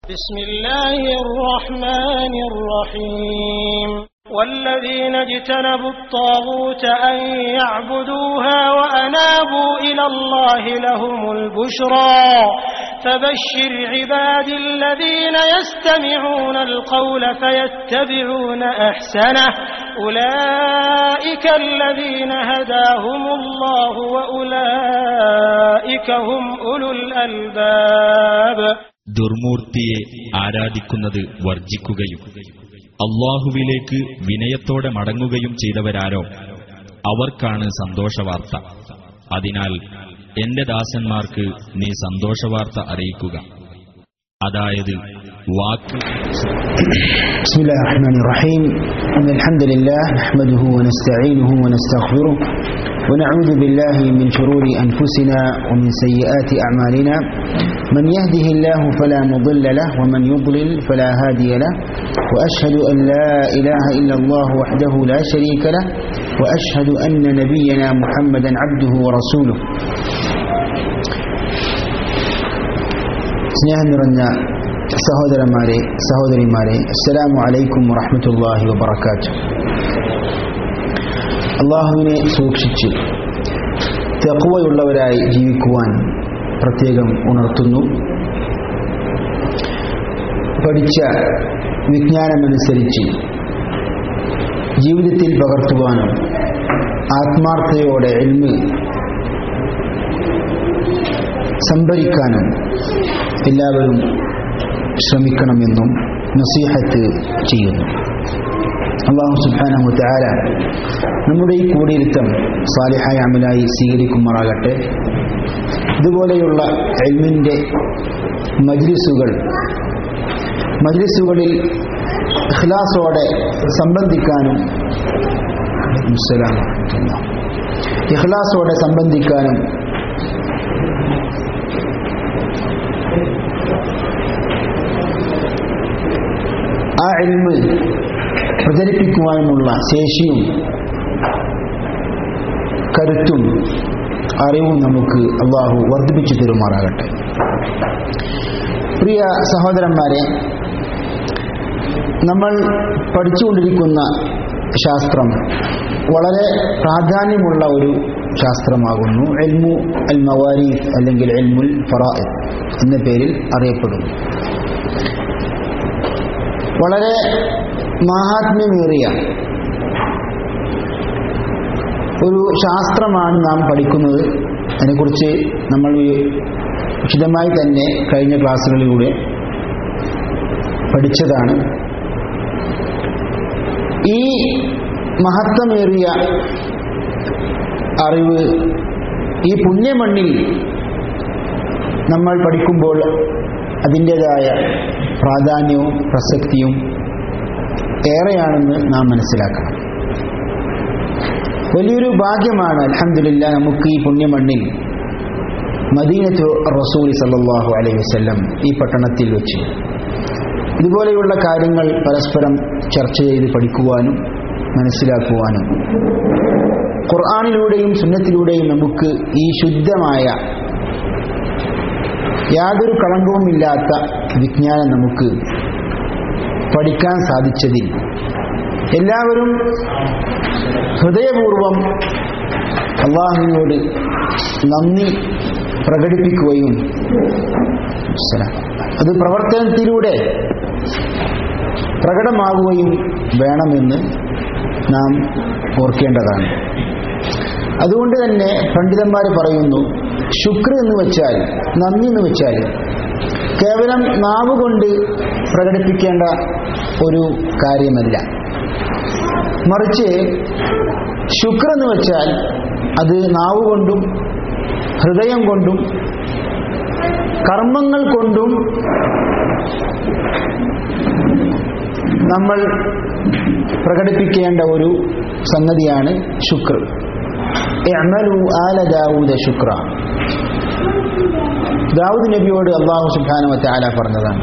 بسم الله الرحمن الرحيم والذين اجتنبوا الطاغوت أن يعبدوها وأنابوا إلى الله لهم البشرى فبشر عباد الذين يستمعون القول فيتبعون أحسنه أولئك الذين هداهم الله وأولئك هم أولو الألباب ദുർമൂർത്തിയെ ആരാധിക്കുന്നത് വർജിക്കുകയും അള്ളാഹുവിലേക്ക് വിനയത്തോടെ മടങ്ങുകയും ചെയ്തവരാരോ അവർക്കാണ് സന്തോഷവാർത്ത അതിനാൽ എന്റെ ദാസന്മാർക്ക് നീ സന്തോഷവാർത്ത അറിയിക്കുക അതായത് വാക്ക് بسم الله الرحمن الرحيم إن الحمد لله نحمده ونستعينه ونستغفره ونعوذ بالله من شرور أنفسنا ومن سيئات أعمالنا من يهده الله فلا مضل له ومن يضلل فلا هادي له وأشهد أن لا إله إلا الله وحده لا شريك له وأشهد أن نبينا محمدا عبده ورسوله സ്നേഹം നിറഞ്ഞ സഹോദരന്മാരെ സഹോദരിമാരെ അസ്സലാമു അലൈക്കും വറഹ്മത്തുള്ളാഹി വബറകാത്തു അള്ളാഹുവിനെ സൂക്ഷിച്ച് തെക്കുവയുള്ളവരായി ജീവിക്കുവാൻ പ്രത്യേകം ഉണർത്തുന്നു പഠിച്ച വിജ്ഞാനമനുസരിച്ച് ജീവിതത്തിൽ പകർത്തുവാനും ആത്മാർത്ഥതയോടെ എൽമ് സംഭരിക്കാനും എല്ലാവരും ശ്രമിക്കണമെന്നും നസീഹത്ത് ചെയ്യുന്നു അള്ളാഹു സുബാനഹു താര നമ്മുടെ ഈ കൂടിയിരുത്തം സാലിഹായ അമലായി സ്വീകരിക്കുമാറാകട്ടെ ഇതുപോലെയുള്ള എൽമിൻ്റെ മജ്ലിസുകൾ മജ്ലിസുകളിൽ ഇഖ്ലാസോടെ സംബന്ധിക്കാനും ഇഖ്ലാസോടെ സംബന്ധിക്കാനും ആ എൽമ് പ്രചരിപ്പിക്കുവാനുമുള്ള ശേഷിയും കരുത്തും അറിവും നമുക്ക് അള്ളാഹു വർദ്ധിപ്പിച്ചു തരുമാറാകട്ടെ പ്രിയ സഹോദരന്മാരെ നമ്മൾ പഠിച്ചുകൊണ്ടിരിക്കുന്ന ശാസ്ത്രം വളരെ പ്രാധാന്യമുള്ള ഒരു ശാസ്ത്രമാകുന്നു എൽമു അൽ മവാരീഫ് അല്ലെങ്കിൽ എൽമുൽ ഫറാഇദ് എന്ന പേരിൽ അറിയപ്പെടുന്നു വളരെ മാഹാത്മ്യമേറിയ ഒരു ശാസ്ത്രമാണ് നാം പഠിക്കുന്നത് അതിനെക്കുറിച്ച് നമ്മൾ വിശദമായി തന്നെ കഴിഞ്ഞ ക്ലാസ്സുകളിലൂടെ പഠിച്ചതാണ് ഈ മഹത്വമേറിയ അറിവ് ഈ പുണ്യമണ്ണിൽ നമ്മൾ പഠിക്കുമ്പോൾ അതിൻ്റെതായ പ്രാധാന്യവും പ്രസക്തിയും ഏറെയാണെന്ന് നാം മനസ്സിലാക്കണം വലിയൊരു ഭാഗ്യമാണ് അലഹമില്ല നമുക്ക് ഈ പുണ്യമണ്ണിൽ മദീനത്തു റസൂൽ സല്ലാഹു അലൈഹി വസ്ല്ലം ഈ പട്ടണത്തിൽ വെച്ച് ഇതുപോലെയുള്ള കാര്യങ്ങൾ പരസ്പരം ചർച്ച ചെയ്ത് പഠിക്കുവാനും മനസ്സിലാക്കുവാനും ഖുർആാനിലൂടെയും സുന്നത്തിലൂടെയും നമുക്ക് ഈ ശുദ്ധമായ യാതൊരു കളങ്കവുമില്ലാത്ത വിജ്ഞാനം നമുക്ക് പഠിക്കാൻ സാധിച്ചതിൽ എല്ലാവരും ഹൃദയപൂർവം അള്ളാഹുവിനോട് നന്ദി പ്രകടിപ്പിക്കുകയും അത് പ്രവർത്തനത്തിലൂടെ പ്രകടമാകുകയും വേണമെന്ന് നാം ഓർക്കേണ്ടതാണ് അതുകൊണ്ട് തന്നെ പണ്ഡിതന്മാർ പറയുന്നു ശുക്ർ എന്ന് വെച്ചാൽ നന്ദി എന്ന് വെച്ചാൽ കേവലം നാവ് കൊണ്ട് പ്രകടിപ്പിക്കേണ്ട ഒരു കാര്യമല്ല മറിച്ച് ശുക്ർ എന്ന് വെച്ചാൽ അത് നാവ് കൊണ്ടും ഹൃദയം കൊണ്ടും കർമ്മങ്ങൾ കൊണ്ടും നമ്മൾ പ്രകടിപ്പിക്കേണ്ട ഒരു സംഗതിയാണ് ശുക്ർ എഅമലു ആല ദാവൂദ ശുക്ര ദാവൂദ് നബിയോട് അള്ളാഹു സുബ്ഹാനഹു വതആല പറഞ്ഞതാണ്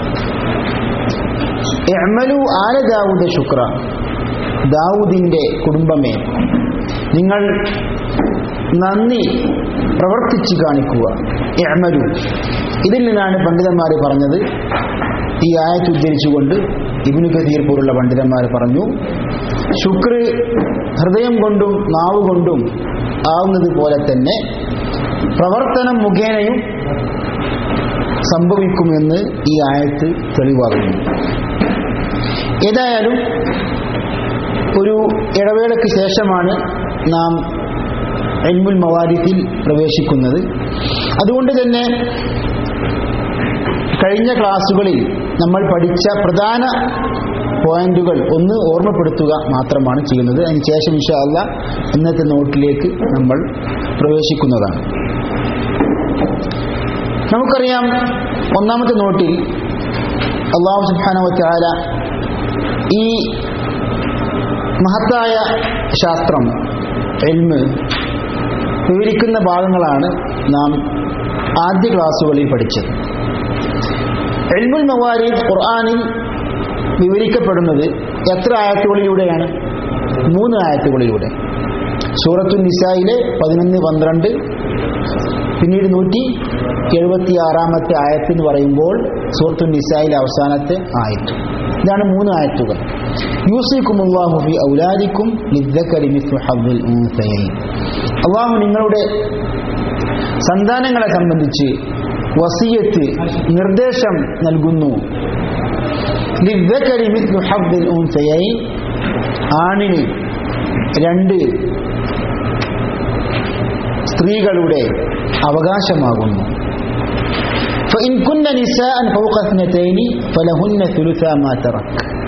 എഅമലു ആല ദാവൂദ ശുക്ര ദാവൂദിന്റെ കുടുംബമേ നിങ്ങൾ നന്ദി പ്രവർത്തിച്ചു കാണിക്കുക എഅമലു ഇതിൽ നിന്നാണ് പണ്ഡിതന്മാർ പറഞ്ഞത് ഈ ആയത്ത് ഉദ്ധരിച്ചുകൊണ്ട് ഇബ്നു കഥീർ പോലുള്ള പണ്ഡിതന്മാർ പറഞ്ഞു ശുക്ർ ഹൃദയം കൊണ്ടും നാവ് കൊണ്ടും ആവുന്നത് പോലെ തന്നെ പ്രവർത്തനം മുഖേനയും സംഭവിക്കുമെന്ന് ഈ ആയത്ത് തെളിവാകുന്നു ഏതായാലും ഒരു ഇടവേളയ്ക്ക് ശേഷമാണ് നാം എൽമുൽ മവാരിത്തിൽ പ്രവേശിക്കുന്നത് അതുകൊണ്ട് തന്നെ കഴിഞ്ഞ ക്ലാസ്സുകളിൽ നമ്മൾ പഠിച്ച പ്രധാന പോയിന്റുകൾ ഒന്ന് ഓർമ്മപ്പെടുത്തുക മാത്രമാണ് ചെയ്യുന്നത് അതിനുശേഷം ഇൻഷാല്ല ഇന്നത്തെ നോട്ടിലേക്ക് നമ്മൾ പ്രവേശിക്കുന്നതാണ് നമുക്കറിയാം ഒന്നാമത്തെ നോട്ടിൽ അള്ളാഹു സുബ്ഹാനഹു വതആല ഈ മഹത്തായ ശാസ്ത്രം എൽമ് വിവരിക്കുന്ന ഭാഗങ്ങളാണ് നാം ആദ്യ ക്ലാസ്സുകളിൽ പഠിച്ചത് എൽമുൽ മവാരീദ് ഖുർആാനിൽ വിവരിക്കപ്പെടുന്നത് എത്ര ആയത്തുകളിലൂടെയാണ് മൂന്ന് ആയത്തുകളിലൂടെ സൂറത്തു നിസായിലെ പതിനൊന്ന് പന്ത്രണ്ട് പിന്നീട് നൂറ്റി എഴുപത്തി ആറാമത്തെ ആയത്ത് എന്ന് പറയുമ്പോൾ സൂറത്തു നിസായിലെ അവസാനത്തെ ആയത്ത് ഇതാണ് മൂന്ന് ആയത്തുകൾ യൂസിക്കുമുല്ലാഹു ഫി ഔലാദിക്കും ലിദ്ദക്കരി മിസ്ലു ഹബ്ബുൽ ഉൻസയൈൻ അള്ളാഹു നിങ്ങളുടെ സന്താനങ്ങളെ സംബന്ധിച്ച് വസിയത്ത് നിർദ്ദേശം നൽകുന്നു ലിദ്ദക്കരി മിസ്ലു ഹബ്ബുൽ ഉൻസയൈൻ ആണിന് രണ്ട് സ്ത്രീകളുടെ അവകാശമാകുന്നു فإن كن نساء فوق اثنتين فلهن ثلثا ما ترك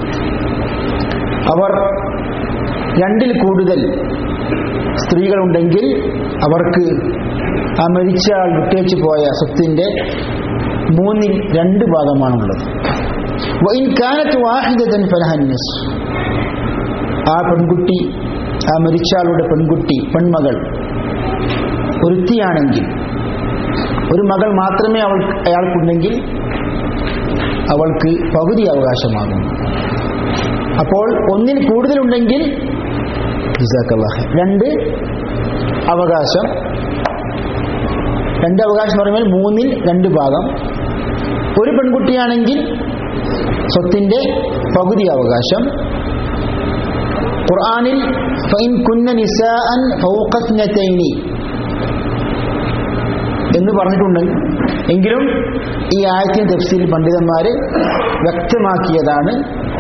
അവർ രണ്ടിൽ കൂടുതൽ സ്ത്രീകളുണ്ടെങ്കിൽ അവർക്ക് ആ മരിച്ച ആൾ വിട്ടേച്ചു പോയ സ്വത്തിന്റെ മൂന്നിൽ രണ്ട് ഭാഗമാണുള്ളത് വൈൻ കാനത്ത് വാഹിദൻ ഫലഹന്നസ് ആ പെൺകുട്ടി ആ മരിച്ച ആളുടെ പെൺകുട്ടി പെൺമകൾ ഒരുത്തിയാണെങ്കിൽ ഒരു മകൾ മാത്രമേ അവൾ അയാൾക്കുണ്ടെങ്കിൽ അവൾക്ക് പകുതി അവകാശമാകും അപ്പോൾ ഒന്നിൽ കൂടുതലുണ്ടെങ്കിൽ രണ്ട് അവകാശം രണ്ട് അവകാശം പറയുമ്പോൾ മൂന്നിൽ രണ്ട് ഭാഗം ഒരു പെൺകുട്ടിയാണെങ്കിൽ സ്വത്തിന്റെ പകുതി അവകാശം ഖുർആനിൽ ഫൈൻ കുന്ന നിസാഅൻ ഫൗഖസ്നതൈനി എന്ന് പറഞ്ഞിട്ടുണ്ട് എങ്കിലും ഈ ആയത്തിന് തഫ്സീൽ പണ്ഡിതന്മാർ വ്യക്തമാക്കിയതാണ്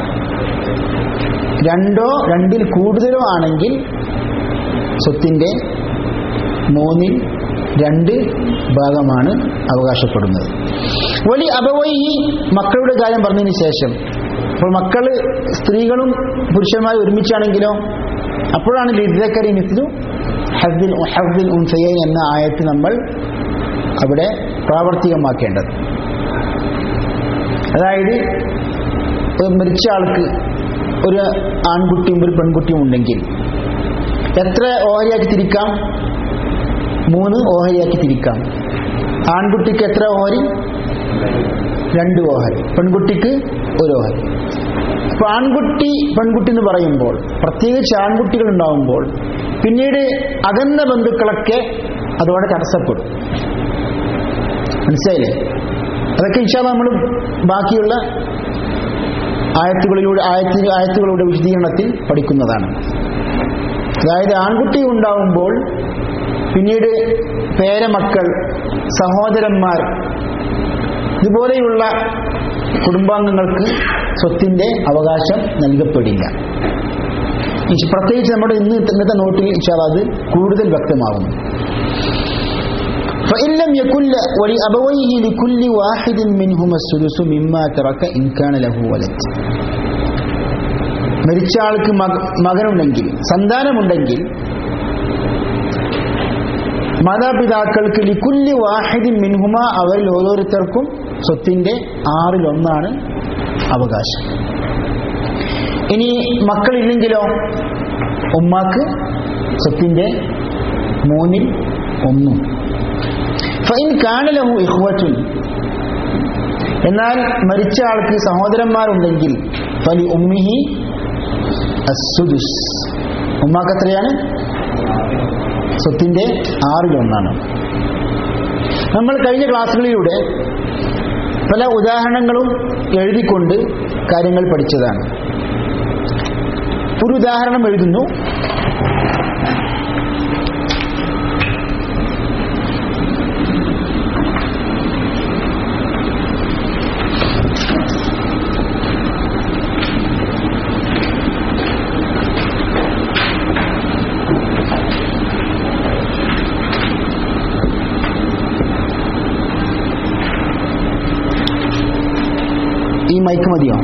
രണ്ടോ രണ്ടിൽ കൂടുതലോ ആണെങ്കിൽ സ്വത്തിന്റെ മൂന്നിൽ രണ്ട് ഭാഗമാണ് അവകാശപ്പെടുന്നത് വലിയ അപവൈ മക്കളുടെ കാര്യം പറഞ്ഞതിന് ശേഷം അപ്പോൾ മക്കൾ സ്ത്രീകളും പുരുഷന്മാരും ഒരുമിച്ചാണെങ്കിലോ അപ്പോഴാണ് ലിദ്ദക്കരി മിസ്ലു ഹഫ്ദിൽ ഹഫ്ദിൽ ഉൻസയൻ എന്ന ആയത്ത് നമ്മൾ അവിടെ പ്രാവർത്തികമാക്കേണ്ടത് അതായത് ഒരു മരിച്ച ആൾക്ക് ഒരു ആൺകുട്ടിയും ഒരു പെൺകുട്ടിയും ഉണ്ടെങ്കിൽ എത്ര ഓഹരിയാക്കി തിരിക്കാം മൂന്ന് ഓഹരിയാക്കി തിരിക്കാം ആൺകുട്ടിക്ക് എത്ര ഓഹരി രണ്ട് ഓഹരി പെൺകുട്ടിക്ക് ഒരു ഓഹരി അപ്പൊ ആൺകുട്ടി പെൺകുട്ടി എന്ന് പറയുമ്പോൾ പ്രത്യേകിച്ച് ആൺകുട്ടികൾ ഉണ്ടാവുമ്പോൾ പിന്നീട് അകന്ന ബന്ധുക്കളൊക്കെ അതോടെ തടസ്സപ്പെടും മനസ്സിലായില്ലേ അതൊക്കെ ഇൻഷാ നമ്മൾ ബാക്കിയുള്ള ആയത്തുകളിലൂടെ ആയത്തി ആയത്തുകളുടെ വിശദീകരണത്തിൽ പഠിക്കുന്നതാണ് അതായത് ആൺകുട്ടി ഉണ്ടാവുമ്പോൾ പിന്നീട് പേരമക്കൾ സഹോദരന്മാർ ഇതുപോലെയുള്ള കുടുംബാംഗങ്ങൾക്ക് സ്വത്തിന്റെ അവകാശം നൽകപ്പെടില്ല പ്രത്യേകിച്ച് നമ്മുടെ ഇന്ന് ഇന്നത്തെ നോട്ടിൽ ഇൻഷാ അത് കൂടുതൽ വ്യക്തമാകുന്നു فإن لم يكن ولأبويه لكل واحد منهما السدس مما ترك إن كان له ولد മരിച്ച ആൾക്ക് മകനുണ്ടെങ്കിൽ സന്താനമുണ്ടെങ്കിൽ മാതാപിതാക്കൾക്ക് ലിക്കുല്ലി വാഹിദിൻ മിൻഹുമ അവരിൽ ഓരോരുത്തർക്കും സ്വത്തിന്റെ ആറിലൊന്നാണ് അവകാശം ഇനി മക്കളില്ലെങ്കിലോ ഉമ്മാക്ക് സ്വത്തിന്റെ മൂന്നിൽ ഒന്നും ഫൈൻ കാനലഹു ഇഹ്വത്തുൻ എന്നാൽ മരിച്ച ആൾക്ക് സഹോദരന്മാരുണ്ടെങ്കിൽ ഫലി ഉമ്മിഹി അസുദുസ് ഉമ്മാക്ക് എത്രയാണ് സ്വത്തിന്റെ ആറിലൊന്നാണ് നമ്മൾ കഴിഞ്ഞ ക്ലാസ്സുകളിലൂടെ പല ഉദാഹരണങ്ങളും എഴുതിക്കൊണ്ട് കാര്യങ്ങൾ പഠിച്ചതാണ് ഒരു ഉദാഹരണം എഴുതുന്നു ഈ മൈക്ക് മതിയോ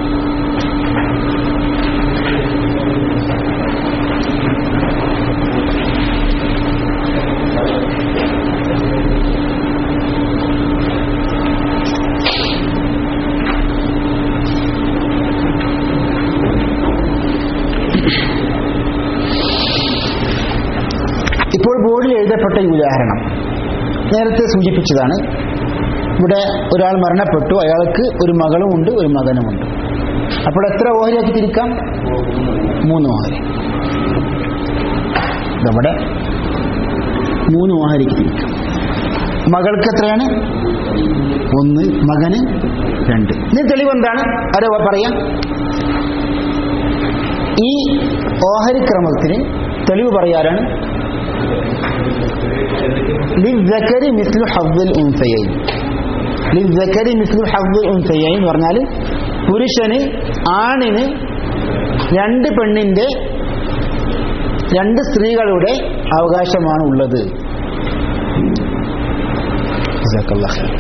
ഇപ്പോൾ ബോർഡിൽ എഴുതപ്പെട്ട ഈ ഉദാഹരണം നേരത്തെ സൂചിപ്പിച്ചതാണ് ഇവിടെ ഒരാൾ മരണപ്പെട്ടു അയാൾക്ക് ഒരു മകളുമുണ്ട് ഒരു മകനുമുണ്ട് അപ്പോൾ എത്ര ഓഹരിയാക്കി തിരിക്കാം മൂന്ന് ഓഹരി നമ്മുടെ മൂന്ന് ഓഹരിക്ക് തിരിക്കാം മകൾക്ക് എത്രയാണ് ഒന്ന് മകന് രണ്ട് ഇതിന് തെളിവ് എന്താണ് ആരോ പറയാം ഈ ഓഹരി ക്രമത്തിന് തെളിവ് പറയാനാണ് ലിസ്സക്കരി മിസ്ലു ഹഫ്ദുൽ ഉൻസയൈൻ ലിസ്സക്കരി മിസ്ലു ഹഫ്ദുൽ ഉൻസയൈൻ എന്ന് പറഞ്ഞാൽ പുരുഷന് ആണിന് രണ്ട് പെണ്ണിന്റെ രണ്ട് സ്ത്രീകളുടെ അവകാശമാണ് ഉള്ളത് ജസാക്കല്ലാഹ് ഖൈർ.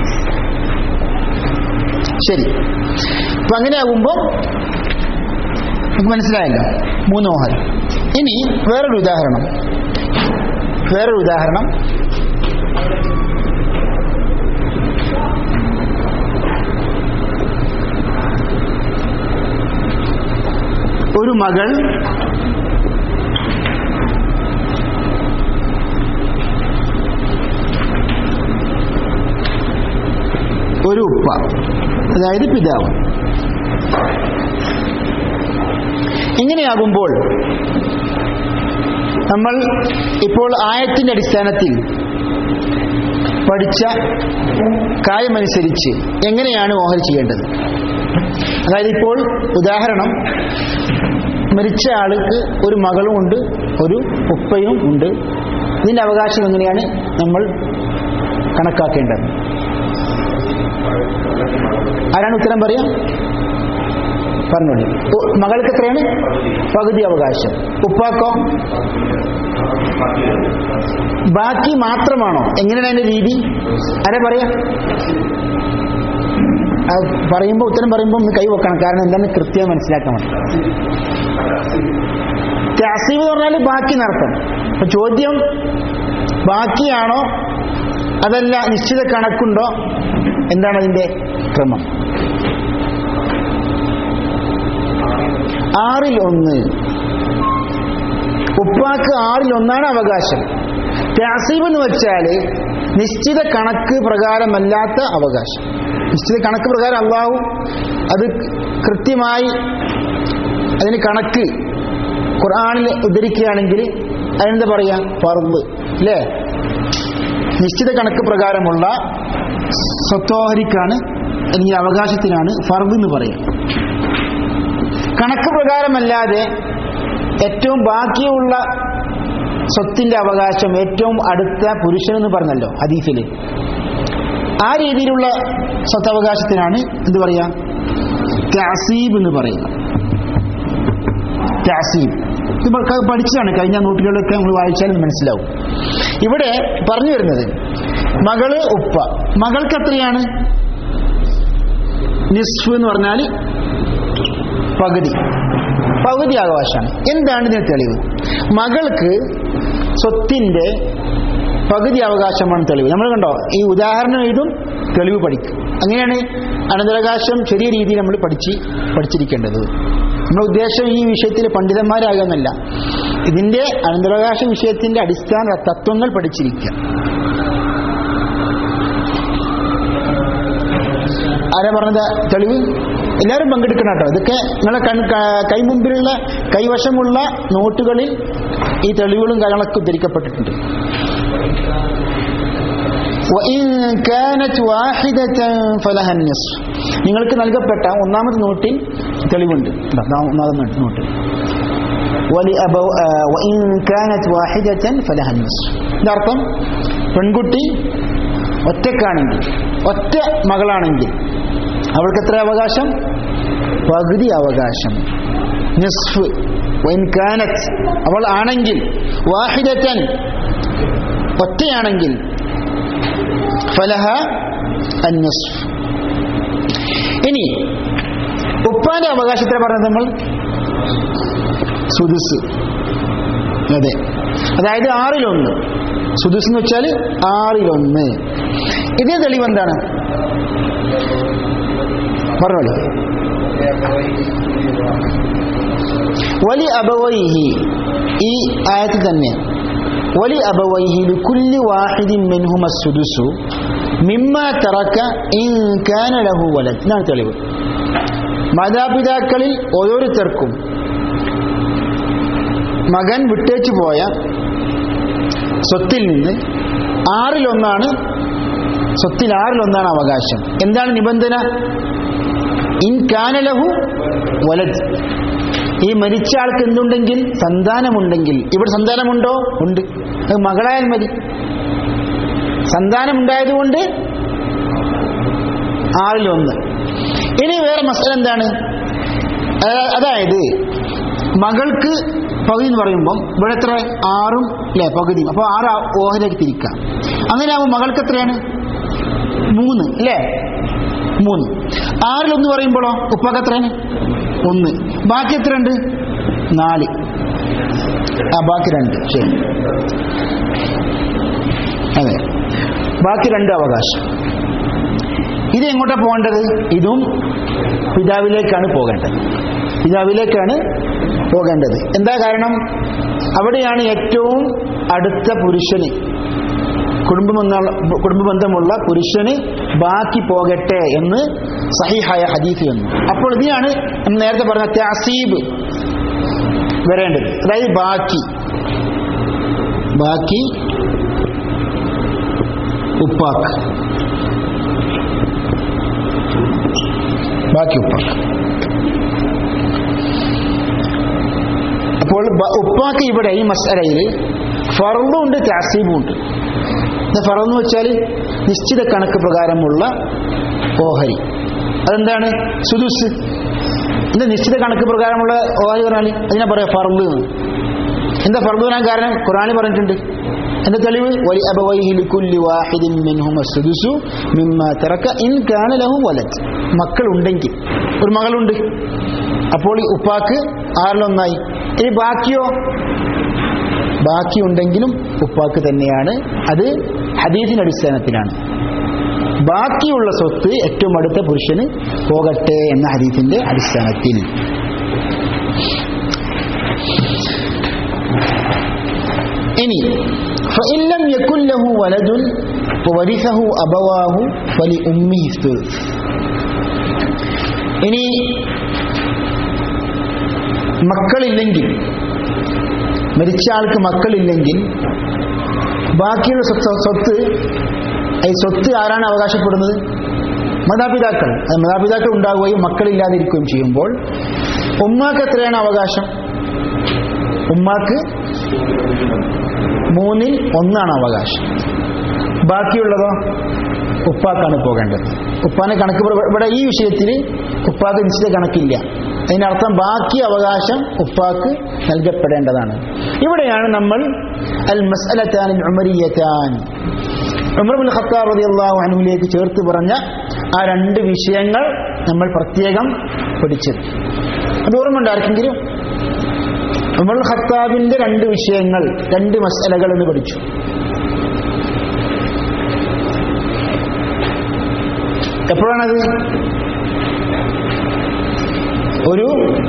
ശരി അപ്പൊ അങ്ങനെയാകുമ്പോൾ നമുക്ക് മനസ്സിലായല്ലോ മൂന്ന് ഓഹരി ഇനി വേറൊരു ഉദാഹരണം വേറൊരു ഉദാഹരണം ഒരു മകൾ ഒരു ഉപ്പ അതായത് പിതാവ് ഇങ്ങനെയാകുമ്പോൾ നമ്മൾ ഇപ്പോൾ ആയത്തിന്റെ അടിസ്ഥാനത്തിൽ പഠിച്ച കാര്യമനുസരിച്ച് എങ്ങനെയാണ് ഓഹരി ചെയ്യേണ്ടത് അതായത് ഇപ്പോൾ ഉദാഹരണം മരിച്ച ആൾക്ക് ഒരു മകളും ഉണ്ട് ഒരു ഉപ്പയും ഉണ്ട് ഇതിന്റെ അവകാശം എങ്ങനെയാണ് നമ്മൾ കണക്കാക്കേണ്ടത് ആരാണ് ഉത്തരം പറയാം പറഞ്ഞോളി ഉ- മകൾക്ക് എത്രയാണ് പകുതി അവകാശം ഉപ്പാക്കോ ബാക്കി മാത്രമാണോ എങ്ങനെയാണ് അതിന്റെ രീതി ആരാ പറയാ അത് പറയുമ്പോൾ ഉത്തരം പറയുമ്പോൾ ഒന്ന് കൈ വെക്കണം കാരണം എന്താണെന്ന് കൃത്യം മനസ്സിലാക്കാൻ വേണ്ടി ത്യാസീവ് എന്ന് പറഞ്ഞാൽ ബാക്കി നടത്തം അപ്പൊ ചോദ്യം ബാക്കിയാണോ അതല്ല നിശ്ചിത കണക്കുണ്ടോ എന്താണ് അതിന്റെ ക്രമം ആറിൽ ഒന്ന് ഉപ്പാക്ക് ആറിൽ ഒന്നാണ് അവകാശം ത്യാസീബ് എന്ന് വെച്ചാല് നിശ്ചിത കണക്ക് പ്രകാരമല്ലാത്ത അവകാശം നിശ്ചിത കണക്ക് പ്രകാരം അള്ളാഹു അത് കൃത്യമായി അതിന് കണക്ക് ഖുർആാനിൽ ഉദ്ധരിക്കുകയാണെങ്കിൽ അതിനെന്താ പറയാ ഫർദ് അല്ലേ നിശ്ചിത കണക്ക് പ്രകാരമുള്ള സ്വത്തോഹരിക്കാണ് അല്ലെങ്കിൽ അവകാശത്തിനാണ് ഫർദ് എന്ന് പറയുക കണക്ക് പ്രകാരമല്ലാതെ ഏറ്റവും ബാക്കിയുള്ള സ്വത്തിന്റെ അവകാശം ഏറ്റവും അടുത്ത പുരുഷൻ എന്ന് പറഞ്ഞല്ലോ ഹദീസിൽ ആ രീതിയിലുള്ള സ്വത്തവകാശത്തിനാണ് എന്ത് പറയാ ത്യാസീബ് എന്ന് പറയുക ത്യാസീബ് ഇത് പ- പഠിച്ചതാണ് കഴിഞ്ഞ നോട്ടുകളിലൊക്കെ നമ്മൾ വായിച്ചാൽ ഇത് മനസ്സിലാവും ഇവിടെ പറഞ്ഞു വരുന്നത് മകള് ഉപ്പ മകൾക്ക് എത്രയാണ് നിസ്ഫ് എന്ന് പറഞ്ഞാൽ പകുതി പകുതി അവകാശമാണ് എന്താണ് ഇതിന് തെളിവ് മകൾക്ക് സ്വത്തിന്റെ പകുതി അവകാശമാണ് തെളിവ് നമ്മൾ കണ്ടോ ഈ ഉദാഹരണം എഴുതും തെളിവ് പഠിക്കും അങ്ങനെയാണ് അനന്തരാവകാശം ചെറിയ രീതിയിൽ നമ്മൾ പഠിച്ച് പഠിച്ചിരിക്കേണ്ടത് നമ്മുടെ ഉദ്ദേശം ഈ വിഷയത്തിൽ പണ്ഡിതന്മാരാകുന്നല്ല ഇതിന്റെ അനന്തരാവകാശ വിഷയത്തിന്റെ അടിസ്ഥാന തത്വങ്ങൾ പഠിച്ചിരിക്കുക ആരാ പറഞ്ഞത് തെളിവ് എല്ലാവരും പങ്കെടുക്കണം കേട്ടോ ഇതൊക്കെ നിങ്ങളെ കൺ ക- കൈമുമ്പിലുള്ള കൈവശമുള്ള നോട്ടുകളിൽ ഈ തെളിവുകളും കാര്യങ്ങളൊക്കെ ഉദ്ധരിക്കപ്പെട്ടിട്ടുണ്ട് وإن كانت واحدة فلها النصف നിങ്ങൾക്ക് നൽകപ്പെട്ട ഒന്നാമത്തെ നോട്ടിൽ തെളിവുണ്ട് ഇതാ, ദാ ഒന്നാമത്തെ നോട്ടിൽ ولأبو آه، وإن كانت واحدة فلها النصف ഇതർത്ഥം പെൺകുട്ടി ഒറ്റക്കാണെങ്കിൽ ഒറ്റ മകളാണെങ്കിൽ അവൾക്ക് എത്ര അവകാശം പകുതി അവകാശം നിസ്ഫ് വൈൻ കാനത്ത് അവൾ ആണെങ്കിൽ വാഹിദത്തൻ ഒറ്റയാണെങ്കിൽ ഫലഹ അന്യസ്ഫ് ഇനി ഉപ്പാന്റെ അവകാശത്തെ പറഞ്ഞത് നമ്മൾ സുദുസ് അതെ അതായത് ആറിലൊന്ന് സുദുസ് എന്ന് വെച്ചാൽ ആറിലൊന്ന് ഇതിന് തെളിവ് എന്താണ് പറഞ്ഞോളി വലി അബവൈഹി ഈ ആയത്ത് തന്നെ വലി അബവൈഹി ലിക്കുല്ലി വാഹിദിൻ മിൻഹുമ സുദുസു മിമ്മ തറക്ക ഇൻ കാന ലഹു വലദ് ഇതാണ് തെളിവ് മാതാപിതാക്കളിൽ ഓരോരുത്തർക്കും മകൻ വിട്ടേച്ചു പോയ സ്വത്തിൽ നിന്ന് ആറിലൊന്നാണ് സ്വത്തിൽ ആറിലൊന്നാണ് അവകാശം എന്താണ് നിബന്ധന ഇൻ കാനലഹു വലത് ഈ മരിച്ച ആൾക്ക് എന്തുണ്ടെങ്കിൽ സന്താനമുണ്ടെങ്കിൽ ഇവിടെ സന്താനമുണ്ടോ ഉണ്ട് അത് മകളായാൽ മതി സന്താനമുണ്ടായതുകൊണ്ട് ആറിലൊന്ന് ഇനി വേറെ മസല എന്താണ് അതാ- അതായത് മകൾക്ക് പകുതി എന്ന് പറയുമ്പം ഇവിടെ എത്ര ആറും അല്ലേ പകുതി അപ്പോൾ ആറ് ഓഹരിലേക്ക് തിരിക്കാം അങ്ങനെ ആകുമ്പോൾ മകൾക്ക് എത്രയാണ് മൂന്ന് അല്ലേ മൂന്ന് ആറിലൊന്ന് പറയുമ്പോഴോ ഉപ്പാക്ക് എത്രയാണ് ഒന്ന് ബാക്കി എത്രയുണ്ട് നാല് ആ ബാക്കി രണ്ട് ശരി അതെ ബാക്കി രണ്ട് അവകാശം ഇത് എങ്ങോട്ടാ പോകേണ്ടത് ഇതും പിതാവിലേക്കാണ് പോകേണ്ടത് പിതാവിലേക്കാണ് പോകേണ്ടത് എന്താ കാരണം അവിടെയാണ് ഏറ്റവും അടുത്ത പുരുഷന് കുടുംബമെന്നുള്ള കുടുംബബന്ധമുള്ള പുരുഷന് ബാക്കി പോകട്ടെ എന്ന് സഹിഹായ ഹദീഫ് വന്നു അപ്പോൾ ഇതിനാണ് നമ്മൾ നേരത്തെ പറഞ്ഞ ത്യാസീബ് വരേണ്ടത് അതായത് ബാക്കി ബാക്കി ഉപ്പാക്ക് ബാക്കി ഉപ്പാക്ക് അപ്പോൾ ബ- ഉപ്പാക്ക് ഇവിടെ ഈ മസലയിൽ ഫറലും ഉണ്ട് താസീബും ഉണ്ട് ഫറൽ എന്ന് വെച്ചാൽ നിശ്ചിത കണക്ക് പ്രകാരമുള്ള ഓഹരി അതെന്താണ് സുദുസ് എന്താ നിശ്ചിത കണക്ക് പ്രകാരമുള്ള ഓഹരി പറഞ്ഞാൽ അതിനെ പറയാം ഫറല് എന്ന് എന്താ ഫറല് പറയാൻ കാരണം ഖുറാനിൽ പറഞ്ഞിട്ടുണ്ട് എന്താ തെളിവ് വലി അബവൈഹി ലിക്കുല്ലി വാഹിദിൻ മിൻഹും അസ്സുദുസു മിമ്മ തറക ഇൻ കാന ലഹു വലദ് മക്കൾ ഉണ്ടെങ്കിൽ ഒരു മകളുണ്ട് അപ്പോൾ ഈ ഉപ്പാക്ക് ആറിലൊന്നായി ഇനി ബാക്കിയോ ബാക്കിയുണ്ടെങ്കിലും ഉപ്പാക്ക് തന്നെയാണ് അത് ഹദീസിന്റെ അടിസ്ഥാനത്തിലാണ് ബാക്കിയുള്ള സ്വത്ത് ഏറ്റവും അടുത്ത പുരുഷന് പോകട്ടെ എന്ന ഹദീസിന്റെ അടിസ്ഥാനത്തിൽ ഇനി فإن لم يكن له ولد وورثه أبواه فلأمه الثلث ഇനി മക്കളില്ലെങ്കിൽ മരിച്ച ആൾക്ക് മക്കളില്ലെങ്കിൽ ബാക്കിയുള്ള സ്വത്ത് സ്വത്ത് ഈ സ്വത്ത് ആരാണ് അവകാശപ്പെടുന്നത് മാതാപിതാക്കൾ അത് മാതാപിതാക്കൾ ഉണ്ടാവുകയും മക്കളില്ലാതിരിക്കുകയും ചെയ്യുമ്പോൾ ഉമ്മാക്ക് എത്രയാണ് അവകാശം ഉമ്മാക്ക് മൂന്നിൽ ഒന്നാണ് അവകാശം ബാക്കിയുള്ളതോ ഉപ്പാക്കാണ് പോകേണ്ടത് ഉപ്പാനെ കണക്ക് പ്ര- ഇവിടെ ഈ വിഷയത്തിൽ ഉപ്പാക്ക് നിശ്ചിത കണക്കില്ല അതിനർത്ഥം ബാക്കി അവകാശം ഉപ്പാക്ക് നൽകപ്പെടേണ്ടതാണ് ഇവിടെയാണ് നമ്മൾ അൽ മസ്അലത്താൻ ഉമരിയത്താൻ ഉമർ ബിൻ ഖത്താർ റളിയല്ലാഹു അൻഹുവിലേക്ക് ചേർത്ത് പറഞ്ഞ ആ രണ്ട് വിഷയങ്ങൾ നമ്മൾ പ്രത്യേകം പഠിച്ചത് അത് ഓർമ്മയുണ്ട് ആർക്കെങ്കിലും ഉമർ ഖത്താബിന്റെ രണ്ട് വിഷയങ്ങൾ രണ്ട് മസലകൾ എന്ന് പഠിച്ചു എപ്പോഴാണത് ഒരു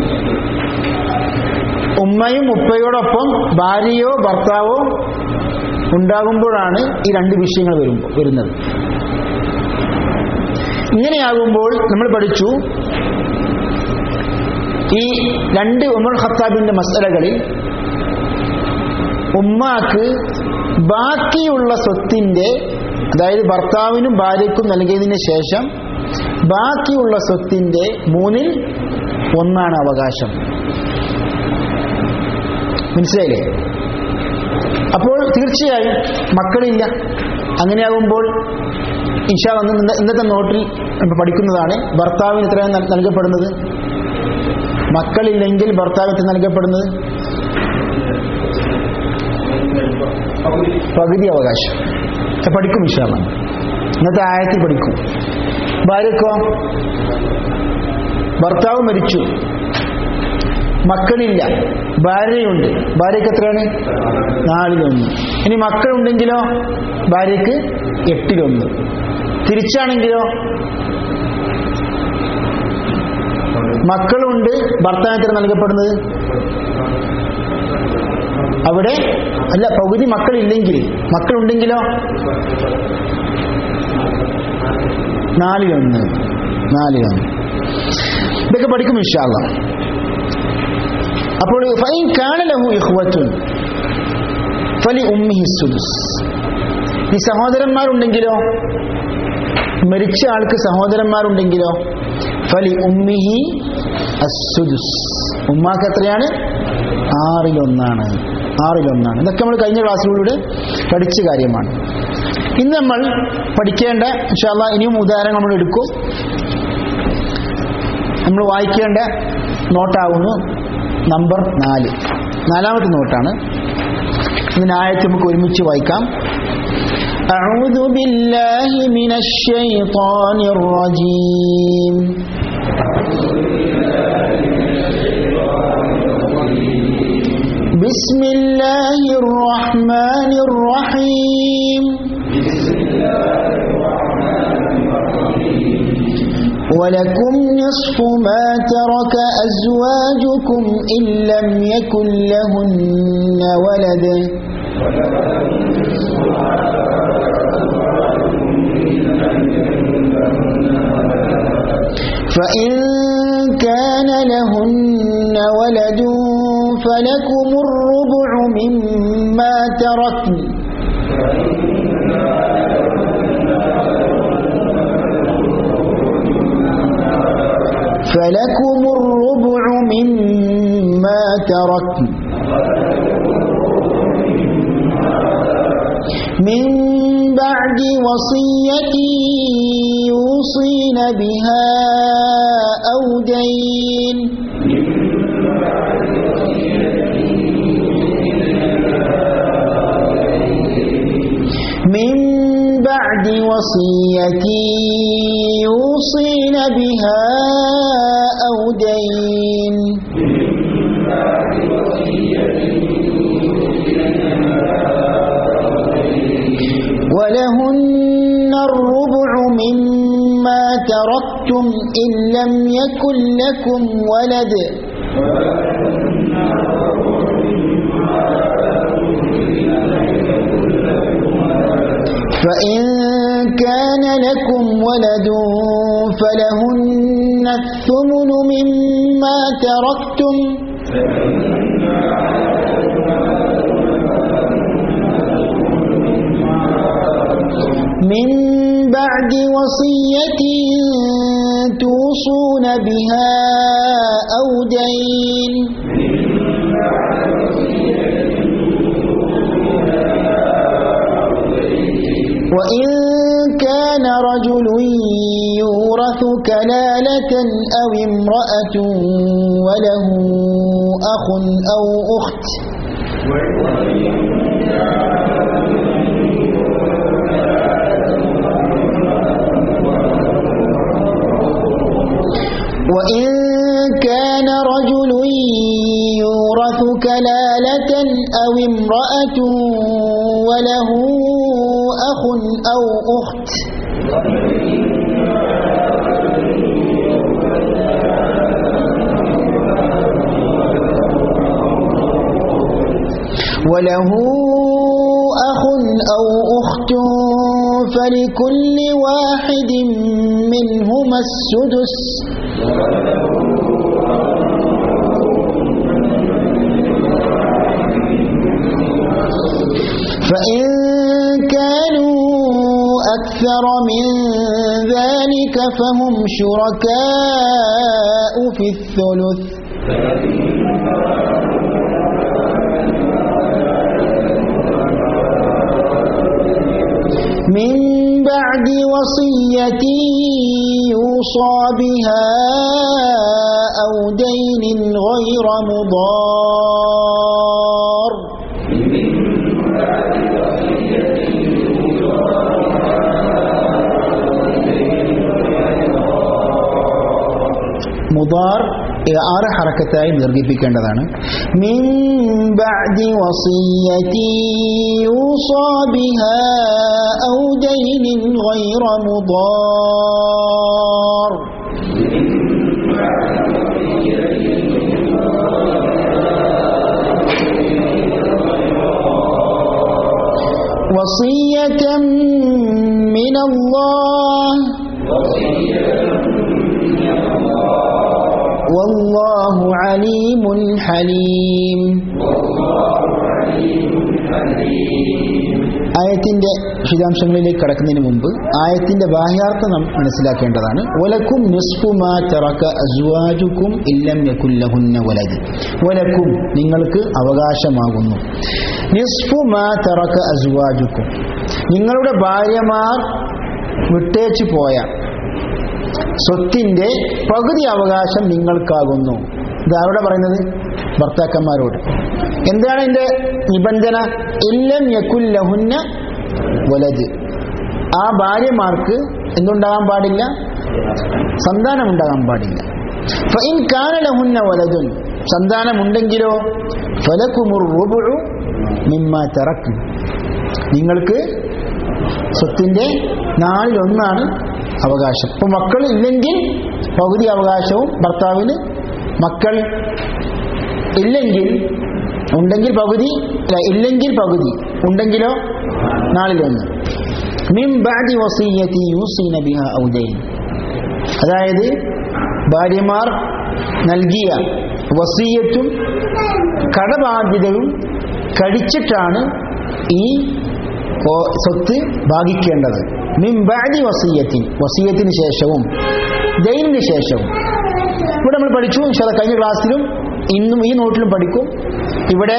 ഉമ്മയും ഉപ്പയോടൊപ്പം ഭാര്യയോ ഭർത്താവോ ഉണ്ടാകുമ്പോഴാണ് ഈ രണ്ട് വിഷയങ്ങൾ വരുമ്പോ വരുന്നത് ഇങ്ങനെയാകുമ്പോൾ നമ്മൾ പഠിച്ചു ഈ രണ്ട് ഉമർ ഖത്താബിന്റെ മസലകളിൽ ഉമ്മാക്ക് ബാക്കിയുള്ള സ്വത്തിന്റെ അതായത് ഭർത്താവിനും ഭാര്യയ്ക്കും നൽകിയതിന് ശേഷം ബാക്കിയുള്ള സ്വത്തിന്റെ മൂന്നിൽ ഒന്നാണ് അവകാശം മനസ്സിലായില്ലേ അപ്പോൾ തീർച്ചയായും മക്കളില്ല അങ്ങനെയാകുമ്പോൾ ഇൻഷാ അന്ന് ഇന്ന- ഇന്നത്തെ നോട്ടിൽ നമ്മൾ പഠിക്കുന്നതാണ് ഭർത്താവിന് എത്രയാണ് നൽ- നൽകപ്പെടുന്നത് മക്കളില്ലെങ്കിൽ ഭർത്താവ് എത്ര നൽകപ്പെടുന്നത് പകുതി അവകാശം ഇത് പഠിക്കും ഇൻഷാല്ല ഇന്നത്തെ ആയത്തിൽ പഠിക്കും ഭാര്യക്കോ ഭർത്താവ് മരിച്ചു മക്കളില്ല ഭാര്യയുണ്ട് ഭാര്യയ്ക്ക് എത്രയാണ് നാലിലൊന്ന് ഇനി മക്കളുണ്ടെങ്കിലോ ഭാര്യയ്ക്ക് എട്ടിലൊന്ന് തിരിച്ചാണെങ്കിലോ മക്കളുണ്ട് ഭർത്താവിന് എത്ര നൽകപ്പെടുന്നത് അവിടെ അല്ല പകുതി മക്കളില്ലെങ്കിൽ മക്കളുണ്ടെങ്കിലോ നാലിലൊന്ന് നാലിലൊന്ന് ഇതൊക്കെ പഠിക്കും ഇൻഷാല്ല അപ്പോൾ ഫൈൻ കാനലഹു ഇഖ്വത്തുൻ ഫലി ഉമ്മിഹി സുദുസ് ഈ സഹോദരന്മാരുണ്ടെങ്കിലോ മരിച്ച ആൾക്ക് സഹോദരന്മാരുണ്ടെങ്കിലോ ഫലി ഉമ്മിഹി അസുദുസ് ഉമ്മാക്ക് എത്രയാണ് ആറിലൊന്നാണ് ആറിലൊന്നാണ് ഇതൊക്കെ നമ്മൾ കഴിഞ്ഞ ക്ലാസ്സിലൂടെ പഠിച്ച കാര്യമാണ് ഇന്ന് നമ്മൾ പഠിക്കേണ്ട ഇൻഷാല്ല ഇനിയും ഉദാഹരണം നമ്മൾ എടുക്കും നമ്മൾ വായിക്കേണ്ട നോട്ടാവുന്നു നമ്പർ നാല് നാലാമത്തെ നോട്ടാണ് ഇതിനായത്ത് നമുക്ക് ഒരുമിച്ച് വായിക്കാം أعوذ بالله من الشيطان الرجيم بسم الله الرحمن الرحيم ولكم نصف ما ترك أزواجكم إن لم يكن لهن ولد فإن كان لهن ولد فلكم الربع مما تركن فلكم الربع مما تركن من بعد وصية يوصين بها أو دين من بعد وصية يوصين بها أو دين ولهن الربع مما تركتم إن لم يكن لكم ولد فإن كان لكم ولد فلهن الثمن مما تركتم من بعد وصية توصون بها أو دين وإن كان رجل يورث كلالة أو امرأة وله أخ أو أخت وإن كان رجل يورث كلالة أو امرأة وله أخ أو أخت وله أخ أو أخت فلكل واحد منهما السدس فإن كانوا أكثر من ذلك فهم شركاء في الثلث من بعد وصية يوصى بها أو دين غير مضار മുദാർ ഇത് ആറ് ഹറക്കത്തായി ദീർഘിപ്പിക്കേണ്ടതാണ് മിൻ ബഅദി വസിയ്യതി യൂസാ ബിഹാ ഔ ദൈനിൻ ഗൈറ മുദാർ وصية من الله والله عليم حليم ആയത്തിന്റെ വിശദാംശങ്ങളിലേക്ക് കടക്കുന്നതിന് മുമ്പ് ആയത്തിന്റെ ബാഹ്യാർത്ഥം നാം മനസ്സിലാക്കേണ്ടതാണ് ഒലക്കും നിസ്ഫുമാ തറക്ക അസ്വാജുക്കും ഇല്ലം യകുല്ലഹുന്ന വലത് ഒലക്കും നിങ്ങൾക്ക് അവകാശമാകുന്നു നിസ്ഫുമാ തറക്ക അസ്വാജുക്കും നിങ്ങളുടെ ഭാര്യമാർ വിട്ടേച്ചു പോയ സ്വത്തിന്റെ പകുതി അവകാശം നിങ്ങൾക്കാകുന്നു ഇതാരോടെ പറയുന്നത് ഭർത്താക്കന്മാരോട് എന്താണ് ഇതിന്റെ നിബന്ധന ഇല്ലം യക്കുല്ലഹുന്ന വലത് ആ ഭാര്യമാർക്ക് എന്തുണ്ടാകാൻ പാടില്ല സന്താനമുണ്ടാകാൻ പാടില്ല ഫഇൻ കാന ലഹുന്ന വലതുൻ സന്താനമുണ്ടെങ്കിലോ ഫലക്കുമുർ റുബുഉ മിമ്മ തറക്കും നിങ്ങൾക്ക് സ്വത്തിന്റെ നാലിലൊന്നാണ് അവകാശം ഇപ്പൊ മക്കൾ ഇല്ലെങ്കിൽ പകുതി അവകാശവും ഭർത്താവിന് മക്കൾ ഇല്ലെങ്കിൽ ഉണ്ടെങ്കിൽ പകുതി അല്ല ഇല്ലെങ്കിൽ പകുതി ഉണ്ടെങ്കിലോ നാലിലൊന്ന് മിം ബാദി വസീയത്തി യൂസീന ബിഹ ഔദൈൻ അതായത് ഭാര്യമാർ നൽകിയ വസീയത്തും കടബാധ്യതയും കഴിച്ചിട്ടാണ് ഈ ഓ- സ്വത്ത് ഭാഗിക്കേണ്ടത് മിംബാദി വസീയത്തിൻ വസീയത്തിന് ശേഷവും ദൈനിന് ശേഷവും ഇവിടെ നമ്മൾ പഠിച്ചു ഇൻഷാല്ല കഴിഞ്ഞ ക്ലാസ്സിലും ഇന്നും ഈ നോട്ടിലും പഠിക്കും ഇവിടെ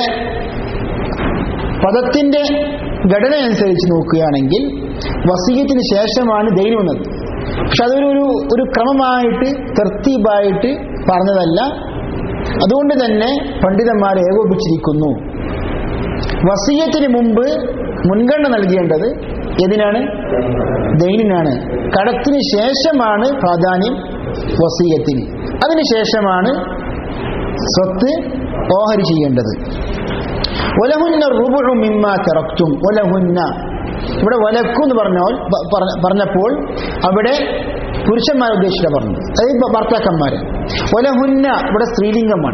പദത്തിന്റെ ഘടന അനുസരിച്ച് നോക്കുകയാണെങ്കിൽ വസീയത്തിന് ശേഷമാണ് ദൈനം എന്നത് പക്ഷെ അതൊരു ഒരു ഒരു ക്രമമായിട്ട് തർത്തീബായിട്ട് പറഞ്ഞതല്ല അതുകൊണ്ട് തന്നെ പണ്ഡിതന്മാർ ഏകോപിച്ചിരിക്കുന്നു വസീയത്തിന് മുമ്പ് മുൻഗണന നൽകേണ്ടത് ഏതിനാണ് ദൈനിനാണ് കടത്തിന് ശേഷമാണ് പ്രാധാന്യം വസീയത്തിന് അതിനുശേഷമാണ് സ്വത്ത് ഓഹരി ചെയ്യേണ്ടത് ഒലഹുന്ന റുബുഴു മിമ്മ തിറക്റ്റും ഒലഹുന്ന ഇവിടെ ഒലക്കു എന്ന് പറഞ്ഞാൽ പ- പറഞ്ഞ- പറഞ്ഞപ്പോൾ അവിടെ പുരുഷന്മാരെ ഉദ്ദേശിച്ച പറഞ്ഞു അതായത് ഇപ്പൊ ഭർത്താക്കന്മാര് ഒലഹുന്ന ഇവിടെ സ്ത്രീലിംഗമാണ്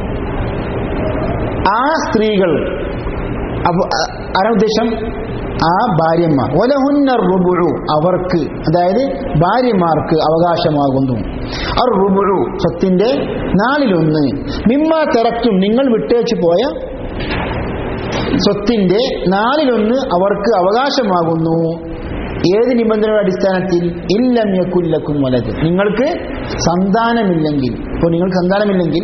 ആ സ്ത്രീകൾ അപ്പൊ ആ- ആരാ ഉദ്ദേശം ആ ഭാര്യമാർ ഒലഹുന്ന റുബുഴു അവർക്ക് അതായത് ഭാര്യമാർക്ക് അവകാശമാകുന്നു അവർ റുബുഴു സ്വത്തിന്റെ നാലിലൊന്ന് മിമ്മ തിറക്കും നിങ്ങൾ വിട്ടേച്ചു പോയ സ്വത്തിന്റെ നാലിലൊന്ന് അവർക്ക് അവകാശമാകുന്നു ഏത് നിബന്ധനയുടെ അടിസ്ഥാനത്തിൽ ഇല്ലം യക്കുല്ലക്കും വലത് നിങ്ങൾക്ക് സന്താനമില്ലെങ്കിൽ ഇപ്പോൾ നിങ്ങൾക്ക് സന്താനമില്ലെങ്കിൽ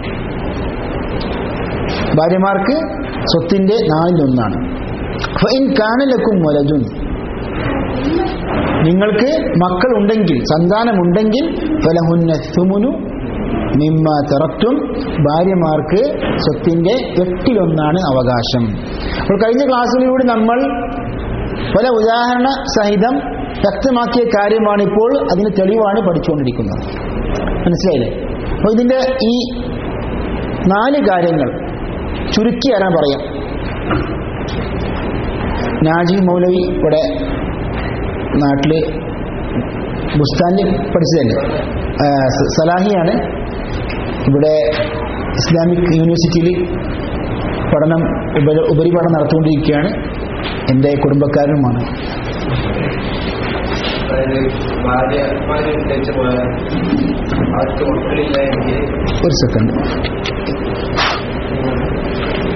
ഭാര്യമാർക്ക് സ്വത്തിന്റെ നാലിലൊന്നാണ് ഫഇൻ കാനലക്കും വലതും നിങ്ങൾക്ക് മക്കൾ ഉണ്ടെങ്കിൽ സന്താനമുണ്ടെങ്കിൽ ഫലഹുന്ന സുമുനു മിമ്മ തിറക്റ്റും ഭാര്യമാർക്ക് സ്വത്തിന്റെ എട്ടിലൊന്നാണ് അവകാശം അപ്പോൾ കഴിഞ്ഞ ക്ലാസ്സിലൂടെ നമ്മൾ പല ഉദാഹരണ സഹിതം വ്യക്തമാക്കിയ കാര്യമാണ് ഇപ്പോൾ അതിന് തെളിവാണ് പഠിച്ചുകൊണ്ടിരിക്കുന്നത് മനസ്സിലായില്ലേ അപ്പോൾ ഇതിന്റെ ഈ നാല് കാര്യങ്ങൾ ചുരുക്കി ആരാൻ പറയാം നാജി മൗലവി ഇവിടെ നാട്ടില് ബുസ്താനിൽ പഠിച്ചതല്ലേ ആ, സ- സലാഹിയാണ് ഇവിടെ ഇസ്ലാമിക് യൂണിവേഴ്സിറ്റിയിൽ പഠനം ഉപ- ഉപരിപഠനം നടത്തുകൊണ്ടിരിക്കുകയാണ് എൻ്റെ കുടുംബക്കാരനുമാണ് അതായത് ഭാര്യമാര് വിട്ടേച്ച് പോയ അവർക്ക് മക്കളില്ല എങ്കിൽ ഒരു സെക്കൻഡ്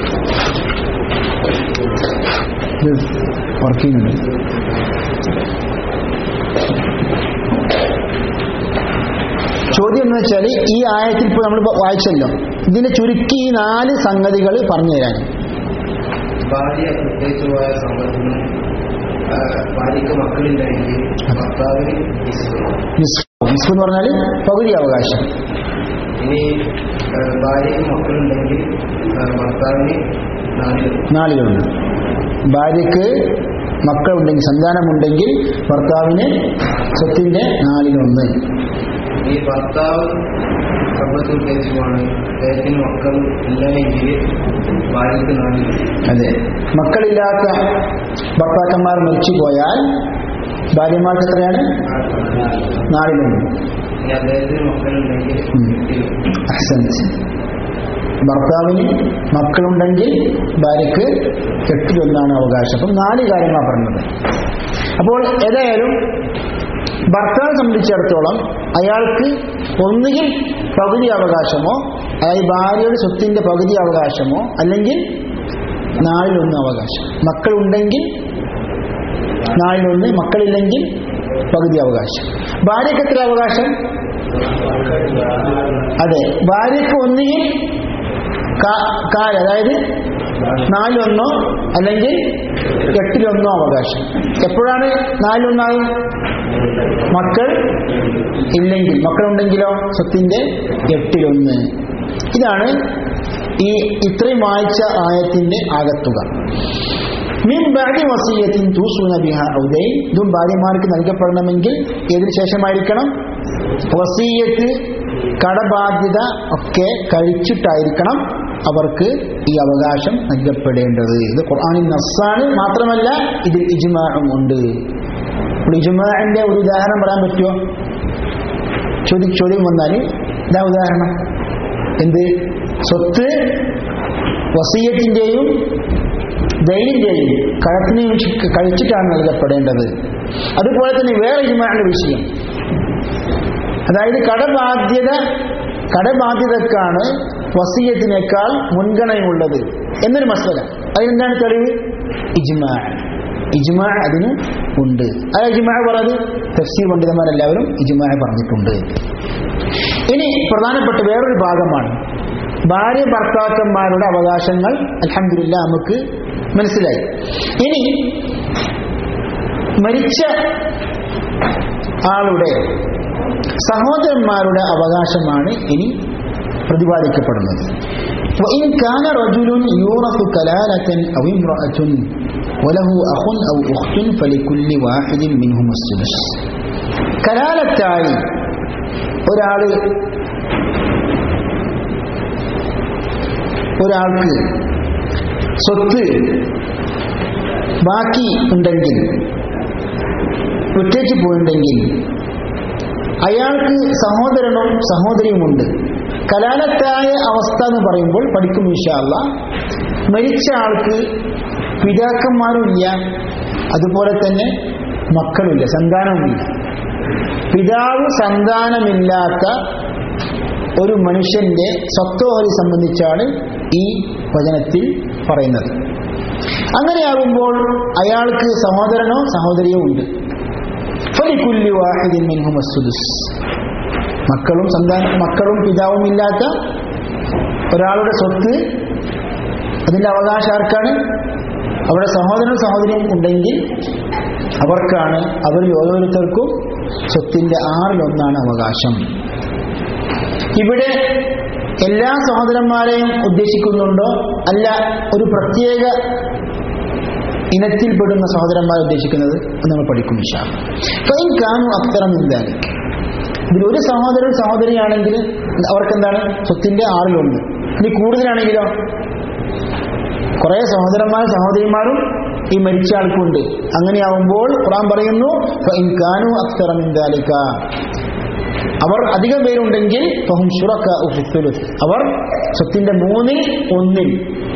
ഇത് വർക്ക് ചെയ്യുന്നുണ്ട് ചോദ്യം എന്ന് വെച്ചാൽ ഈ ആയത്തിൽ ഇപ്പോൾ നമ്മൾ വായിച്ചല്ലോ ഇതിനെ ചുരുക്കി ഈ നാല് സംഗതികൾ പറഞ്ഞു തരാൻ ഭാര്യ പ്രത്യേകിച്ച് പോയ സമ്പത്തിന് ആ, ഭാര്യയ്ക്ക് മക്കളില്ലെങ്കിൽ ഭർത്താവിന് നിസ്ബ്. നിസ്ഫ് നിസ്ഫ് എന്ന് പറഞ്ഞാൽ പകുതി അവകാശം ഇനി ആ, ഭാര്യയ്ക്ക് മക്കളുണ്ടെങ്കിൽ ആ, ഭർത്താവിന് നാല് നാലിലൊന്ന് ഭാര്യയ്ക്ക് മക്കളുണ്ടെങ്കിൽ സന്താനമുണ്ടെങ്കിൽ ഭർത്താവിന് സ്വത്തിന്റെ നാലിലൊന്ന് ഈ ഭർത്താവ് സമ്പത്ത് ഉദ്ദേശമാണ് അദ്ദേഹത്തിന് മക്കൾ ഇല്ലെങ്കിൽ ഭാര്യയ്ക്ക് നാല് അതെ മക്കളില്ലാത്ത ഭർത്താക്കന്മാർ മരിച്ചു പോയാൽ ഭാര്യമാർക്ക് എത്രയാണ് നാലിലൊന്ന് ഇനി അദ്ദേഹത്തിന് മക്കളുണ്ടെങ്കിൽ ഉം. എട്ടിലും. അഹ്സൻസ് ഭർത്താവിന് മക്കളുണ്ടെങ്കിൽ ഭാര്യയ്ക്ക് എട്ടിലൊന്നാണ് അവകാശം അപ്പം നാല് കാര്യങ്ങളാണ് പറഞ്ഞത് അപ്പോൾ ഏതായാലും ഭർത്താവിനെ സംബന്ധിച്ചിടത്തോളം അയാൾക്ക് ഒന്നുകിൽ പകുതി അവകാശമോ അതായത് ഭാര്യയുടെ സ്വത്തിന്റെ പകുതി അവകാശമോ അല്ലെങ്കിൽ നാലിലൊന്ന് അവകാശം മക്കളുണ്ടെങ്കിൽ നാലിലൊന്ന് മക്കളില്ലെങ്കിൽ പകുതി അവകാശം ഭാര്യയ്ക്ക് എത്ര അവകാശം അതെ ഭാര്യയ്ക്ക് ഒന്നുകിൽ കാ- കാല് അതായത് നാലിലൊന്നോ അല്ലെങ്കിൽ എട്ടിലൊന്നോ അവകാശം എപ്പോഴാണ് നാലിലൊന്നാകും മക്കൾ ഇല്ലെങ്കിൽ മക്കളുണ്ടെങ്കിലോ സ്വത്തിന്റെ എട്ടിലൊന്ന് ഇതാണ് ഈ ഇത്രയും വായിച്ച ആയത്തിന്റെ ആകത്തുക മീൻ ബാഡി വസീയത്തിൻ തൂസൂന ബിഹ ഔദൈൻ ഇതും ഭാര്യമാർക്ക് നൽകപ്പെടണമെങ്കിൽ ഏതിനു ശേഷമായിരിക്കണം വസീയത്ത് കടബാധ്യത ഒക്കെ കഴിച്ചിട്ടായിരിക്കണം അവർക്ക് ഈ അവകാശം നൽകപ്പെടേണ്ടത് ഇത് ഖുർആാനിൽ നസ്സാണ് മാത്രമല്ല ഇതിൽ ഇജ്മാഉം ഉണ്ട് ഇപ്പോൾ ഇജ്മാഇന്റെ ഒരു ഉദാഹരണം പറയാൻ പറ്റുമോ ചോദ്യം ചോദ്യം വന്നാൽ ഇതാ ഉദാഹരണം എന്ത് സ്വത്ത് വസീയത്തിന്റെയും ദൈനിന്റെയും കഴത്തിനെയും കഴിച്ചിട്ടാണ് നൽകപ്പെടേണ്ടത് അതുപോലെ തന്നെ വേറെ ഇജ്മാന്റെ വിഷയം അതായത് കടബാധ്യത കടബാധ്യതക്കാണ് വസീയത്തിനേക്കാൾ മുൻഗണനയുള്ളത് എന്നൊരു മസല അതിനെന്താണ് തെളിവ് ഇജ്മാ ഇജ്മാ അതിന് ഉണ്ട് ആ ഇജ്മാ പറഞ്ഞത് തഫ്സീർ പണ്ഡിതന്മാരെല്ലാവരും ഇജ്മാ പറഞ്ഞിട്ടുണ്ട് ഇനി പ്രധാനപ്പെട്ട വേറൊരു ഭാഗമാണ് ഭാര്യ ഭർത്താക്കന്മാരുടെ അവകാശങ്ങൾ അലഹമില്ല നമുക്ക് മനസ്സിലായി ഇനി മരിച്ച ആളുടെ സഹോദരന്മാരുടെ അവകാശമാണ് ഇനി പ്രതിപാദിക്കപ്പെടുന്നത് وإن كان رجل يورث كلالة أو امرأة وله أخ أو أخت فلكل واحد منهم السدس കലാലത്തായി ഒരാള് ഒരാൾക്ക് സ്വത്ത് ബാക്കി ഉണ്ടെങ്കിൽ വിട്ടേച്ച് പോയിട്ടുണ്ടെങ്കിൽ അയാൾക്ക് സഹോദരനും സഹോദരിയുമുണ്ട് കലാലത്തായ അവസ്ഥ എന്ന് പറയുമ്പോൾ പഠിക്കും ഇൻഷാല്ല മരിച്ച ആൾക്ക് പിതാക്കന്മാരുമില്ല അതുപോലെ തന്നെ മക്കളുമില്ല സന്താനവുമില്ല പിതാവ് സന്താനമില്ലാത്ത ഒരു മനുഷ്യന്റെ സ്വത്തോഹരി സംബന്ധിച്ചാണ് ഈ വചനത്തിൽ പറയുന്നത് അങ്ങനെയാകുമ്പോൾ അയാൾക്ക് സഹോദരനോ സഹോദരിയോ ഉണ്ട് ഫലിക്കുല്ലി വാഹിദിൻ മിൻഹും അസ്സുദുസ് മക്കളും സന്താന മക്കളും പിതാവും ഇല്ലാത്ത ഒരാളുടെ സ്വത്ത് അതിന്റെ അവകാശം ആർക്കാണ് അവിടെ സഹോദരനും സഹോദരിയും ഉണ്ടെങ്കിൽ അവർക്കാണ് അവരിൽ ഓരോരുത്തർക്കും സ്വത്തിന്റെ ആറിലൊന്നാണ് അവകാശം ഇവിടെ എല്ലാ സഹോദരന്മാരെയും ഉദ്ദേശിക്കുന്നുണ്ടോ അല്ല ഒരു പ്രത്യേക ഇനത്തിൽപ്പെടുന്ന സഹോദരന്മാരെ ഉദ്ദേശിക്കുന്നത് എന്ന് നമ്മൾ പഠിക്കും ഫൈൻ കാണു അക്തരം എന്തായാലും ഇതിൽ ഒരു സഹോദരൻ സഹോദരിയാണെങ്കിൽ അവർക്ക് എന്താണ് സ്വത്തിന്റെ ആറിലൊന്ന് ഇനി കൂടുതലാണെങ്കിലോ കുറെ സഹോദരന്മാരും സഹോദരിമാരും ഈ മരിച്ച ആൾക്കുണ്ട് അങ്ങനെയാവുമ്പോൾ ഖുറാൻ പറയുന്നു ഫൈൻ കാണു അക്തരം എന്താലിക്ക അവർ അധികം പേരുണ്ടെങ്കിൽ ഫഹും ശുറക്ക ഉഫിത്തുലുസ് അവർ സ്വത്തിന്റെ മൂന്നിൽ ഒന്നിൽ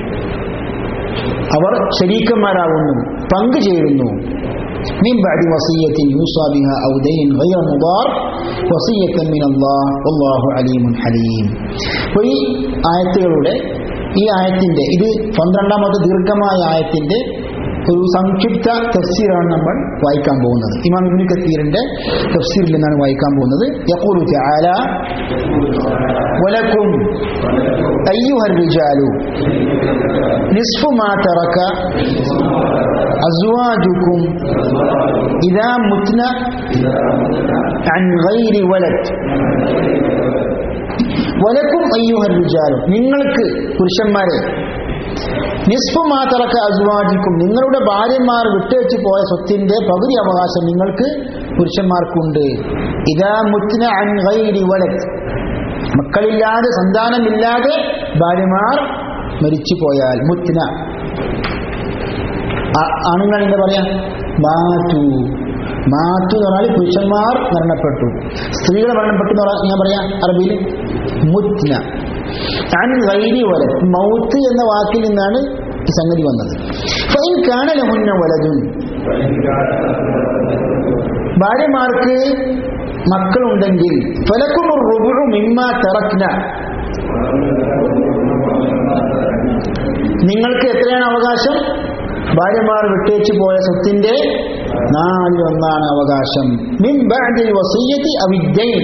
അവർ ശരീക്കന്മാരാകുന്നു പങ്കുചേരുന്നു من بعد وصية يوصى بها أو دين غير مضار وصية من الله والله عليم حليم അപ്പോൾ ഈ ആയത്തുകളുടെ ഈ ആയത്തിന്റെ ഇത് പന്ത്രണ്ടാമത്തെ ദീർഘമായ ആയത്തിന്റെ ഒരു സംക്ഷിപ്ത തഫ്സീറാണ് നമ്മൾ വായിക്കാൻ പോകുന്നത് ഇമാം ഇബ്നു കത്തീറിന്റെ തഫ്സീറിൽ നിന്നാണ് വായിക്കാൻ പോകുന്നത് യഖൂലു തആല വലക്കും അയ്യുഹ الرجال نصف ما ترك أزواجكم إذا متن عن غير ولد വലക്കും അയ്യുഹൽ വിചാരം നിങ്ങൾക്ക് പുരുഷന്മാരെ നിസ്ഫു മാത്രക്ക അസുവാജിക്കും നിങ്ങളുടെ ഭാര്യമാർ വിട്ടേച്ച് പോയ സ്വത്തിന്റെ പകുതി അവകാശം നിങ്ങൾക്ക് പുരുഷന്മാർക്കുണ്ട് ഇതാ മുത്തിന അൻ ഗൈരി വലത് മക്കളില്ലാതെ സന്താനമില്ലാതെ ഭാര്യമാർ മരിച്ചു പോയാൽ മുത്തിന ആണുങ്ങൾ എന്താ പറയാ മാറ്റു മാറ്റു എന്ന് പറഞ്ഞാൽ പുരുഷന്മാർ മരണപ്പെട്ടു സ്ത്രീകൾ മരണപ്പെട്ടു എന്ന് പറഞ്ഞാൽ ഞാൻ പറയാം അറബിയിൽ മുത്ന അൻ ഗൈരി വലത് മൗത്ത് എന്ന വാക്കിൽ നിന്നാണ് ഈ സംഗതി വന്നത് ഫൈൻ കാണലഹുന്ന വലതുൻ ഭാര്യമാർക്ക് മക്കളുണ്ടെങ്കിൽ ഫലക്കും റുബുഴു മിമ്മ തറക്ന നിങ്ങൾക്ക് എത്രയാണ് അവകാശം ഭാര്യമാർ വിട്ടേച്ചു പോയ സ്വത്തിന്റെ നാലിലൊന്നാണ് അവകാശം മിൻ ബഅദിൽ വസിയ്യത്തി അവിദ്യയിൽ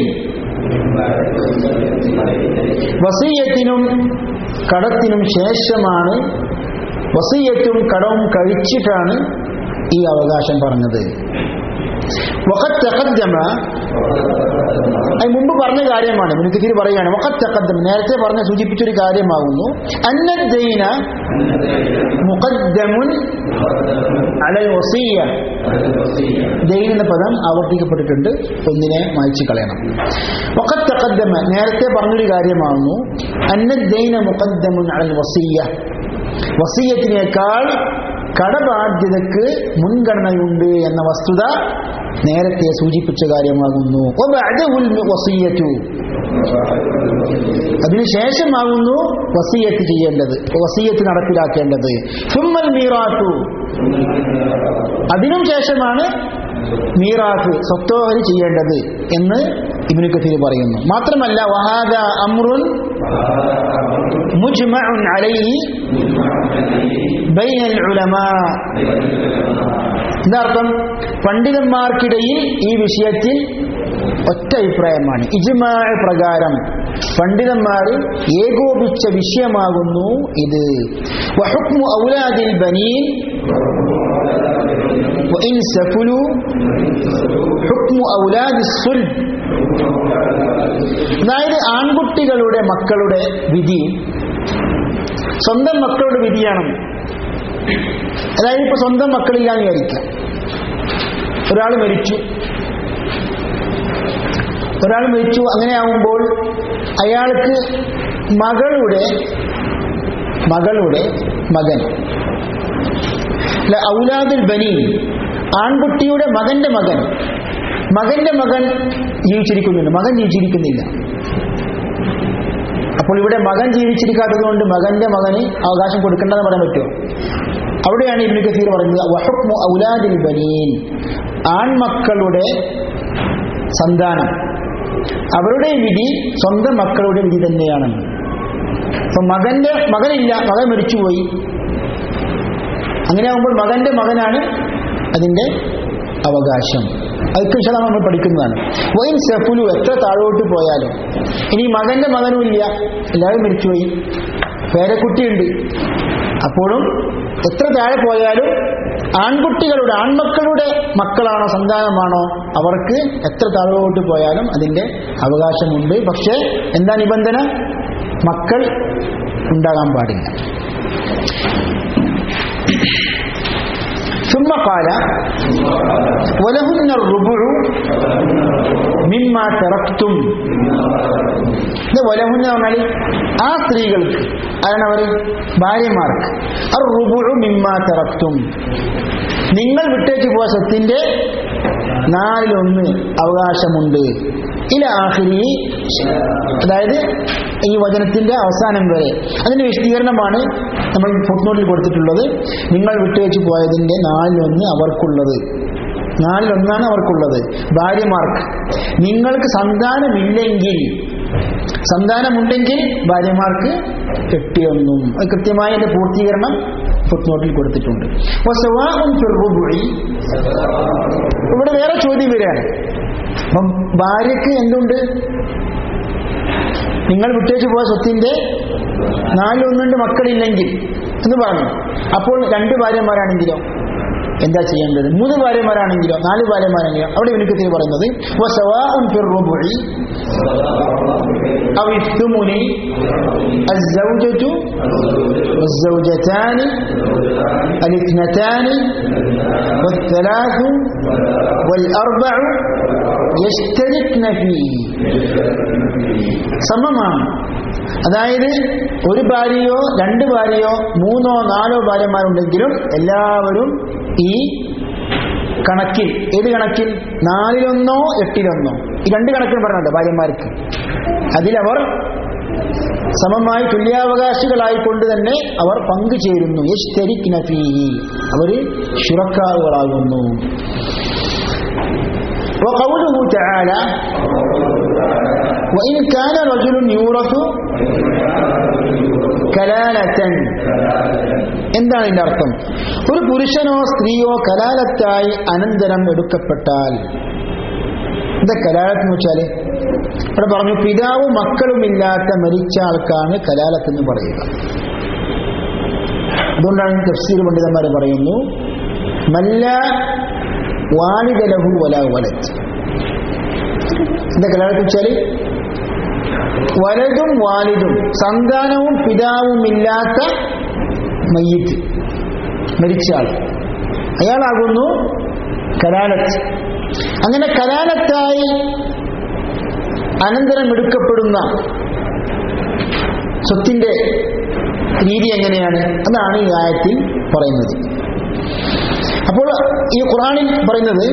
വസീയത്തിനും കടത്തിനും ശേഷമാണ് വസീയത്തും കടവും കഴിച്ചിട്ടാണ് ഈ അവകാശം പറഞ്ഞത് വഖത്ത് തഖദ്ദമ അത് മുമ്പ് പറഞ്ഞ കാര്യമാണ് മുനുക്കത്തിരി പറയുകയാണ് വഖത്ത് തഖദ്ദമ നേരത്തെ പറഞ്ഞ സൂചിപ്പിച്ചൊരു കാര്യമാകുന്നു അന്നദ്ദൈന മുഖദ്ദമുൻ അലൽ വസീയ ദൈൻ എന്ന പദം ആവർത്തിക്കപ്പെട്ടിട്ടുണ്ട് ഒന്നിനെ മായ്ച്ചു കളയണം വഖത്ത് തഖദ്ദമ നേരത്തെ പറഞ്ഞൊരു കാര്യമാകുന്നു അന്നദ്ദൈന മുഖദ്ദമുൻ അലൽ വസീയ വസീയത്തിനേക്കാൾ കടബാധ്യതക്ക് മുൻഗണനയുണ്ട് എന്ന വസ്തുത നേരത്തെ സൂചിപ്പിച്ച കാര്യമാകുന്നു വബഅദഹുൽ വസിയ്യതു അതിനുശേഷമാകുന്നു വസീയത്ത് ചെയ്യേണ്ടത് വസീയത്ത് നടപ്പിലാക്കേണ്ടത് സുമ്മൽ മീറാത്തു അതിനും ശേഷമാണ് മീറാത്ത് സ്വത്തോഹരി ചെയ്യേണ്ടത് എന്ന് ഇബ്നു കഥീർ പറയുന്നു മാത്രമല്ല വഹാദ അമ്രുൻ മുജ്മഉൻ അലൈഹി ബൈനൽ ഉലമാ എന്താർത്ഥം പണ്ഡിതന്മാർക്കിടയിൽ ഈ വിഷയത്തിൽ ഒറ്റ അഭിപ്രായമാണ് ഇജ്മാ പ്രകാരം പണ്ഡിതന്മാർ ഏകോപിച്ച വിഷയമാകുന്നു ഇത് വഹുക്മു ഔലാദിൽ ബനീൻ وإن سفلوا حكم أولاد الصلب അതായത് ആൺകുട്ടികളുടെ മക്കളുടെ വിധി സ്വന്തം മക്കളുടെ വിധിയാണ് അതായത് ഇപ്പൊ സ്വന്തം മക്കളില്ലാന്ന് വിചാരിക്കാം ഒരാൾ മരിച്ചു ഒരാൾ മരിച്ചു അങ്ങനെ ആവുമ്പോൾ അയാൾക്ക് മകളുടെ മകളുടെ മകൻ ഔലാദുൽ ബനി ആൺകുട്ടിയുടെ മകന്റെ മകൻ മകന്റെ മകൻ ജീവിച്ചിരിക്കുന്നുണ്ട് മകൻ ജീവിച്ചിരിക്കുന്നില്ല അപ്പോൾ ഇവിടെ മകൻ ജീവിച്ചിരിക്കാത്തത് കൊണ്ട് മകന്റെ മകന് അവകാശം കൊടുക്കേണ്ടതെന്ന് പറയാൻ പറ്റുമോ അവിടെയാണ് ഇബ്നു കസീർ പറയുന്നത് വഹുക്മു ഔലാദിൽ ബനീൻ ആൺമക്കളുടെ സന്താനം അവരുടെ വിധി സ്വന്തം മക്കളുടെ വിധി തന്നെയാണെന്ന് അപ്പൊ മകന്റെ മകനില്ല മകൻ മരിച്ചുപോയി അങ്ങനെ ആകുമ്പോൾ മകന്റെ മകനാണ് അതിന്റെ അവകാശം അതൊക്കെ വിശദം നമ്മൾ പഠിക്കുന്നതാണ് വൈൻ സെഫുലു എത്ര താഴോട്ട് പോയാലും ഇനി മകന്റെ മകനും ഇല്ല എല്ലാവരും മരിച്ചുപോയി പേരക്കുട്ടിയുണ്ട് അപ്പോഴും എത്ര താഴെ പോയാലും ആൺകുട്ടികളുടെ ആൺമക്കളുടെ മക്കളാണോ സന്താനമാണോ അവർക്ക് എത്ര താഴോട്ട് പോയാലും അതിന്റെ അവകാശമുണ്ട് പക്ഷേ എന്താ നിബന്ധന മക്കൾ ഉണ്ടാകാൻ പാടില്ല ثم قال ولهن الربع مما تركتم ഇത് വലഹുന്ന പറഞ്ഞാൽ ആ സ്ത്രീകൾക്ക് അതാണ് അവർ ഭാര്യമാർക്ക് അർ റുബുഴു മിമ്മ തറക്തും നിങ്ങൾ വിട്ടേക്ക് പോയ സ്വത്തിന്റെ നാലിലൊന്ന് അവകാശമുണ്ട് ഇല ആഖിരി അതായത് ഈ വചനത്തിന്റെ അവസാനം വരെ അതിന്റെ വിശദീകരണമാണ് നമ്മൾ ഫുട്നോട്ടിൽ കൊടുത്തിട്ടുള്ളത് നിങ്ങൾ വിട്ടുവെച്ച് പോയതിന്റെ നാലിലൊന്ന് അവർക്കുള്ളത് നാലിലൊന്നാണ് അവർക്കുള്ളത് ഭാര്യമാർക്ക് നിങ്ങൾക്ക് സന്താനമില്ലെങ്കിൽ സന്താനമുണ്ടെങ്കിൽ ഭാര്യമാർക്ക് എട്ടിയൊന്നും അത് കൃത്യമായ അതിന്റെ പൂർത്തീകരണം ഫുട് നോട്ടിൽ കൊടുത്തിട്ടുണ്ട് വസവാഉൻ ഫിർ റുബുഇ. ഇവിടെ വേറെ ചോദ്യം വരികയാണ് അപ്പം ഭാര്യക്ക് എന്തുണ്ട് നിങ്ങൾ വിട്ടേച്ച് പോയ സ്വത്തിന്റെ നാലൊന്നുണ്ട് മക്കളില്ലെങ്കിൽ എന്ന് പറഞ്ഞു അപ്പോൾ രണ്ട് ഭാര്യമാരാണെങ്കിലോ എന്താ ചെയ്യേണ്ടത് മൂന്ന് ഭാര്യമാരാണെങ്കിലോ നാല് ഭാര്യമാരാണെങ്കിലോ അവിടെ വിനുക്കത്തിൽ പറയുന്നത് വസവാഉൻ ഫിർ റുബുഇ أو الثمن الزوجة والزوجتان الاثنتان والثلاث والأربع يشتركن فيه സമമാണ് അതായത് ഒരു ഭാര്യയോ രണ്ട് ഭാര്യയോ മൂന്നോ നാലോ ഭാര്യമാരുണ്ടെങ്കിലും എല്ലാവരും ഈ കണക്കിൽ ഏത് കണക്കിൽ നാലിലൊന്നോ എട്ടിലൊന്നോ ഈ രണ്ട് കണക്കിൽ പറഞ്ഞുണ്ട് ഭാര്യമാർക്ക് അതിലവർ സമമായി തുല്യാവകാശികളായിക്കൊണ്ട് തന്നെ അവർ പങ്കുചേരുന്നു യശ്തരിക് നഫീഹി അവര് ശുറക്കാറുകളാകുന്നു وقوله تعالى وإن كان رجل يورث കലാലത്തൻ എന്താണ് ഇതിന്റെ അർത്ഥം ഒരു പുരുഷനോ സ്ത്രീയോ കലാലത്തായി അനന്തരം എടുക്കപ്പെട്ടാൽ എന്താ കലാലത്ത് എന്ന് വെച്ചാല് ഇവിടെ പറഞ്ഞു പിതാവും മക്കളുമില്ലാത്ത മരിച്ച ആൾക്കാണ് കലാലത്ത് എന്ന് പറയുക അതുകൊണ്ടാണ് തഫ്സീർ പണ്ഡിതന്മാർ പറയുന്നു മല്ല വാലിദലഹു വല വലത് എന്താ കലാലത്ത് വെച്ചാല് വലതും വാലിദും സന്താനവും പിതാവും ഇല്ലാത്ത മയ്യത്ത് മരിച്ച ആൾ അയാളാകുന്നു കലാലത്ത് അങ്ങനെ കലാലത്തായി അനന്തരം എടുക്കപ്പെടുന്ന സ്വത്തിന്റെ രീതി എങ്ങനെയാണ് അതാണ് ഈ ആയത്തിൽ പറയുന്നത് അപ്പോൾ ഈ ഖുറാനിൽ പറയുന്നത്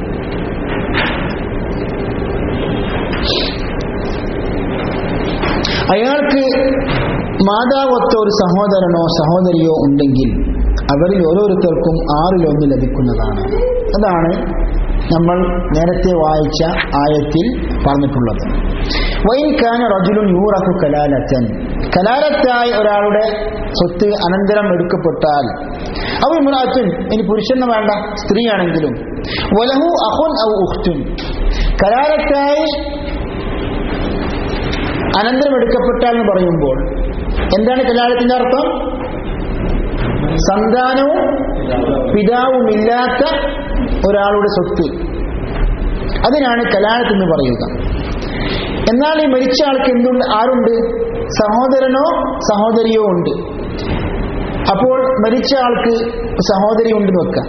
അയാൾക്ക് മാതാവൊത്ത ഒരു സഹോദരനോ സഹോദരിയോ ഉണ്ടെങ്കിൽ അവരിൽ ഓരോരുത്തർക്കും ആറിലൊന്ന് ലഭിക്കുന്നതാണ് അതാണ് നമ്മൾ നേരത്തെ വായിച്ച ആയത്തിൽ പറഞ്ഞിട്ടുള്ളത് വൈകാന റജുലുൻ യൂറഫു കലാലത്തൻ കലാലത്തായി ഒരാളുടെ സ്വത്ത് അനന്തരം എടുക്കപ്പെട്ടാൽ അവ ഇമ്രാത്തുൻ ഇനി പുരുഷന് വേണ്ട സ്ത്രീയാണെങ്കിലും വലഹു അഹുൻ ഔ ഉഖ്തുൻ കലാലത്തായി അനന്തരം എടുക്കപ്പെട്ടാൽ എന്ന് പറയുമ്പോൾ എന്താണ് കലാലത്തിന്റെ അർത്ഥം സന്താനവും പിതാവുമില്ലാത്ത ഒരാളുടെ സ്വത്ത് അതിനാണ് കലാലത്ത് എന്ന് പറയുക എന്നാൽ ഈ മരിച്ച ആൾക്ക് എന്തുണ്ട് ആരുണ്ട് സഹോദരനോ സഹോദരിയോ ഉണ്ട് അപ്പോൾ മരിച്ച ആൾക്ക് സഹോദരി ഉണ്ടെന്ന് വെക്കാം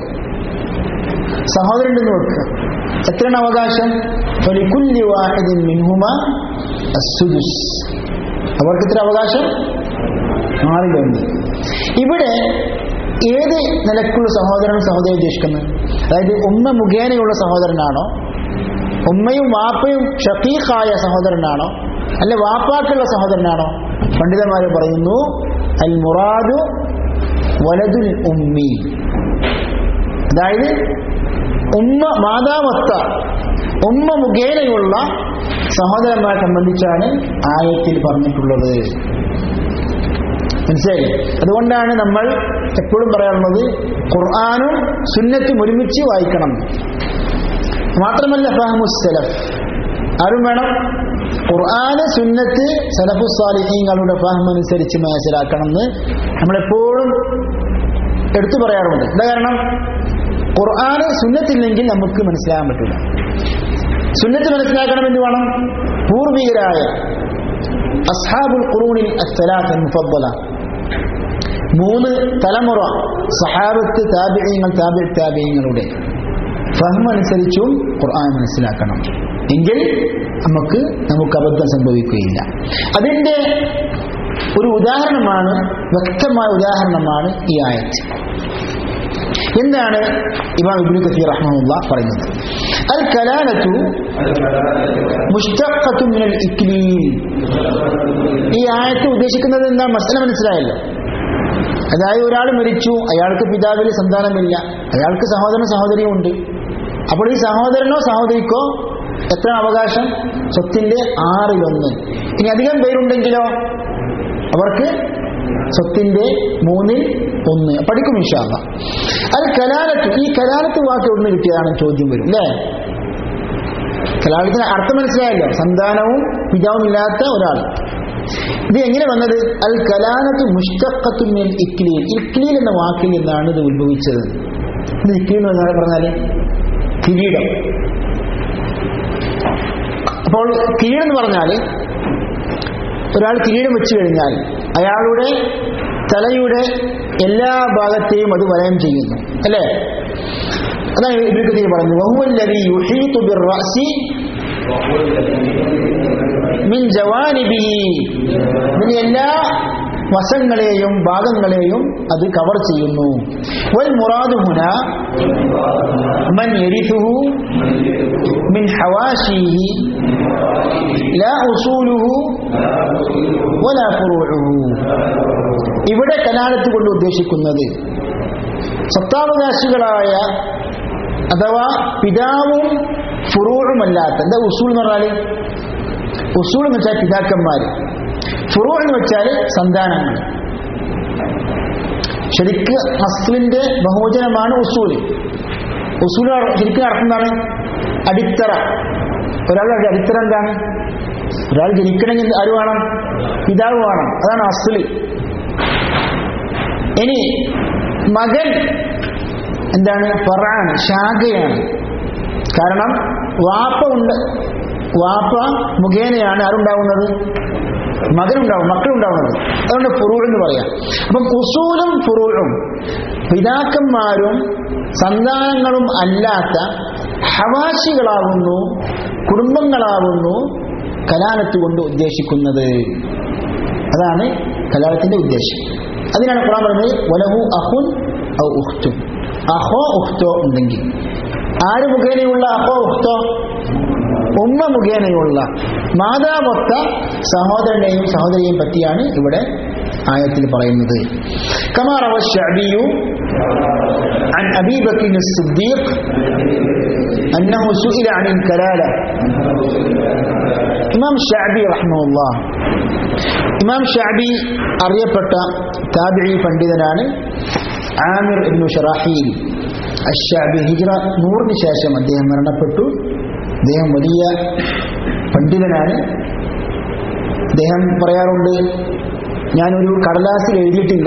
സഹോദരൻ ഉണ്ടെന്ന് വെക്കുക എത്രയാണ് അവകാശം ഫലിക്കുല്ലി വാഹിദിൻ മിൻഹുമ അസ്സുദുസ് അവർക്ക് ഇത്ര അവകാശം ആറിലൊന്ന് ഇവിടെ ഏത് നിലക്കുള്ള സഹോദരനും സഹോദരി ഉദ്ദേശിക്കുന്നത് അതായത് ഉമ്മ മുഖേനയുള്ള സഹോദരനാണോ ഉമ്മയും വാപ്പയും ഷഫീഖായ സഹോദരനാണോ അല്ല വാപ്പാക്കുള്ള സഹോദരനാണോ പണ്ഡിതന്മാർ പറയുന്നു അൽ മുറാദു വലതുൽ ഉമ്മി അതായത് ഉമ്മ മാതാവത്ത ഉമ്മ മുഖേനയുള്ള സഹോദരന്മാരെ സംബന്ധിച്ചാണ് ആയത്തിൽ പറഞ്ഞിട്ടുള്ളത് മനസ്സിലായി അതുകൊണ്ടാണ് നമ്മൾ എപ്പോഴും പറയാറുള്ളത് ഖുർആാനും സുന്നത്തും ഒരുമിച്ച് വായിക്കണം മാത്രമല്ല ഫഹമുസലഫ് ആരും വേണം ഖുർആന് സുന്നത്ത് സലഫു സാലിഹീങ്ങളുടെ ഫഹം അനുസരിച്ച് മനസ്സിലാക്കണം എന്ന് നമ്മളെപ്പോഴും എടുത്തു പറയാറുണ്ട് എന്താ കാരണം ഖുർആന് സുന്നത്തില്ലെങ്കിൽ നമുക്ക് മനസ്സിലാകാൻ പറ്റില്ല സുന്നത്ത് മനസ്സിലാക്കണമെന്ന് വേണം പൂർവികരായ അസ്ഹാബുൽ ഖുറൂനിൽ അസ്സലാത്ത് മുഫദ്ദല മൂന്ന് തലമുറ സഹാബത്ത് താബിയങ്ങൾ താബി താബിയങ്ങളുടെ ഫഹം അനുസരിച്ചും ഖുർആൻ മനസ്സിലാക്കണം എങ്കിൽ നമുക്ക് നമുക്ക് അബദ്ധം സംഭവിക്കുകയില്ല അതിന്റെ ഒരു ഉദാഹരണമാണ് വ്യക്തമായ ഉദാഹരണമാണ് ഈ ആയത്ത് എന്താണ് ഇമാം ഇബ്നു കസീർ റഹ്മഹുള്ള പറയുന്നത് അൽ കലാലത്തു മുഷ്തഖത്തു മിനൽ ഇക്ലീൽ ഈ ആയത്ത് ഉദ്ദേശിക്കുന്നത് എന്താ മസല മനസ്സിലായല്ലോ അതായത് ഒരാൾ മരിച്ചു അയാൾക്ക് പിതാവിൽ സന്താനമില്ല അയാൾക്ക് സഹോദരൻ സഹോദരിയും ഉണ്ട് അപ്പോൾ ഈ സഹോദരനോ സഹോദരിക്കോ എത്ര അവകാശം സ്വത്തിന്റെ ആറിലൊന്ന് ഇനി അധികം പേരുണ്ടെങ്കിലോ അവർക്ക് സ്വത്തിന്റെ മൂന്നിൽ ഒന്ന് പഠിക്കും ഇൻഷാല്ല അൽ കലാലത്ത് ഈ കലാലത്ത് വാക്ക് എവിടുന്ന് കിട്ടിയതാണ് ചോദ്യം വരും അല്ലേ കലാലത്തിന് അർത്ഥം മനസ്സിലായല്ലോ സന്താനവും പിതാവും ഇല്ലാത്ത ഒരാൾ ഇത് എങ്ങനെ വന്നത് അൽ കലാലത്ത് മുഷ്ടക്കത്തുമിൽ ഇക്ലീൽ ഇക്ലീൽ എന്ന വാക്കിൽ നിന്നാണ് ഇത് ഉത്ഭവിച്ചത് ഇത് ഇക്ലീൽ എന്ന് പറഞ്ഞാല് കിരീടം അപ്പോൾ കിരീടം എന്ന് പറഞ്ഞാൽ ഒരാൾ കിരീടം വെച്ചു കഴിഞ്ഞാൽ അയാളുടെ തലയുടെ എല്ലാ ഭാഗത്തെയും അത് വലയം ചെയ്യുന്നു അല്ലേ അതാണ് ഇബ്നു കതീർ പറഞ്ഞു വഹുവല്ലദീ യുഹീതു ബിർറഅസി മിൻ ജവാനിബിഹി ഇതിന് എല്ലാ വശങ്ങളെയും ഭാഗങ്ങളെയും അത് കവർ ചെയ്യുന്നു വൽ മുറാദു ഹുന മൻ യരിഥുഹു മിൻ ഹവാശിഹി ലാ ഉസൂലുഹു വലാ ഫുറൂഉഹു ഇവിടെ കലാലത്ത് കൊണ്ട് ഉദ്ദേശിക്കുന്നത് സത്താവകാശികളായ അഥവാ പിതാവും ഫുറൂഴുമല്ലാത്ത എന്താ ഉസൂൾ എന്ന് പറഞ്ഞാൽ ഉസൂൾ എന്ന് വെച്ചാൽ പിതാക്കന്മാർ ഫുറൂ എന്ന് വെച്ചാൽ സന്താനങ്ങൾ ശരിക്ക് അസ്ലിന്റെ ബഹുവചനമാണ് ഉസൂൽ ഉസൂൽ ശരിക്കും അർത്ഥം എന്താണ് അടിത്തറ ഒരാളുടെ അടിത്തറ എന്താണ് ഒരാൾ ജനിക്കണമെങ്കിൽ ആര് വേണം പിതാവ് വേണം അതാണ് അസ്ലി ഇനി മകൻ എന്താണ് ഫറാണ് ശാഖയാണ് കാരണം വാപ്പ ഉണ്ട് വാപ്പ മുഖേനയാണ് ആരുണ്ടാവുന്നത് മകനുണ്ടാവും മക്കളുണ്ടാവുന്നത് അതുകൊണ്ട് ഫുറൂൾ എന്ന് പറയാം അപ്പം ഉസൂലും ഫുറൂഴും പിതാക്കന്മാരും സന്താനങ്ങളും അല്ലാത്ത ഹവാശികളാകുന്നു കുടുംബങ്ങളാകുന്നു കലാലത്ത് കൊണ്ട് ഉദ്ദേശിക്കുന്നത് അതാണ് കലാലത്തിന്റെ ഉദ്ദേശം അതിനാണ് ഖുറാൻ പറയുന്നത് വലഹു അഹുൻ ഔ ഉഖ്തു അഹോ ഉഖ്തോ ഉണ്ടെങ്കിൽ ആര് മുഖേനയുള്ള അഹോ ഉഖ്തോ ഉമ്മ മുഖേനയുള്ള മാതാവൊത്ത സഹോദരനെയും സഹോദരിയെയും പറ്റിയാണ് ഇവിടെ ആയത്തിൽ പറയുന്നത് كما روى الشعبي عن أبي بكر الصديق أنه سئل عن الكلالة ഇമാം ഷാബി റഹ്മുല്ല ഇമാം ഷാബി അറിയപ്പെട്ട താബിഴി പണ്ഡിതനാണ് ആമിർ ഇബ്നു ഷറാഹീൽ അഷാബി ഹിജ്റ നൂറിന് ശേഷം അദ്ദേഹം മരണപ്പെട്ടു അദ്ദേഹം വലിയ പണ്ഡിതനാണ് അദ്ദേഹം പറയാറുണ്ട് ഞാനൊരു കടലാസിൽ എഴുതിയിട്ടില്ല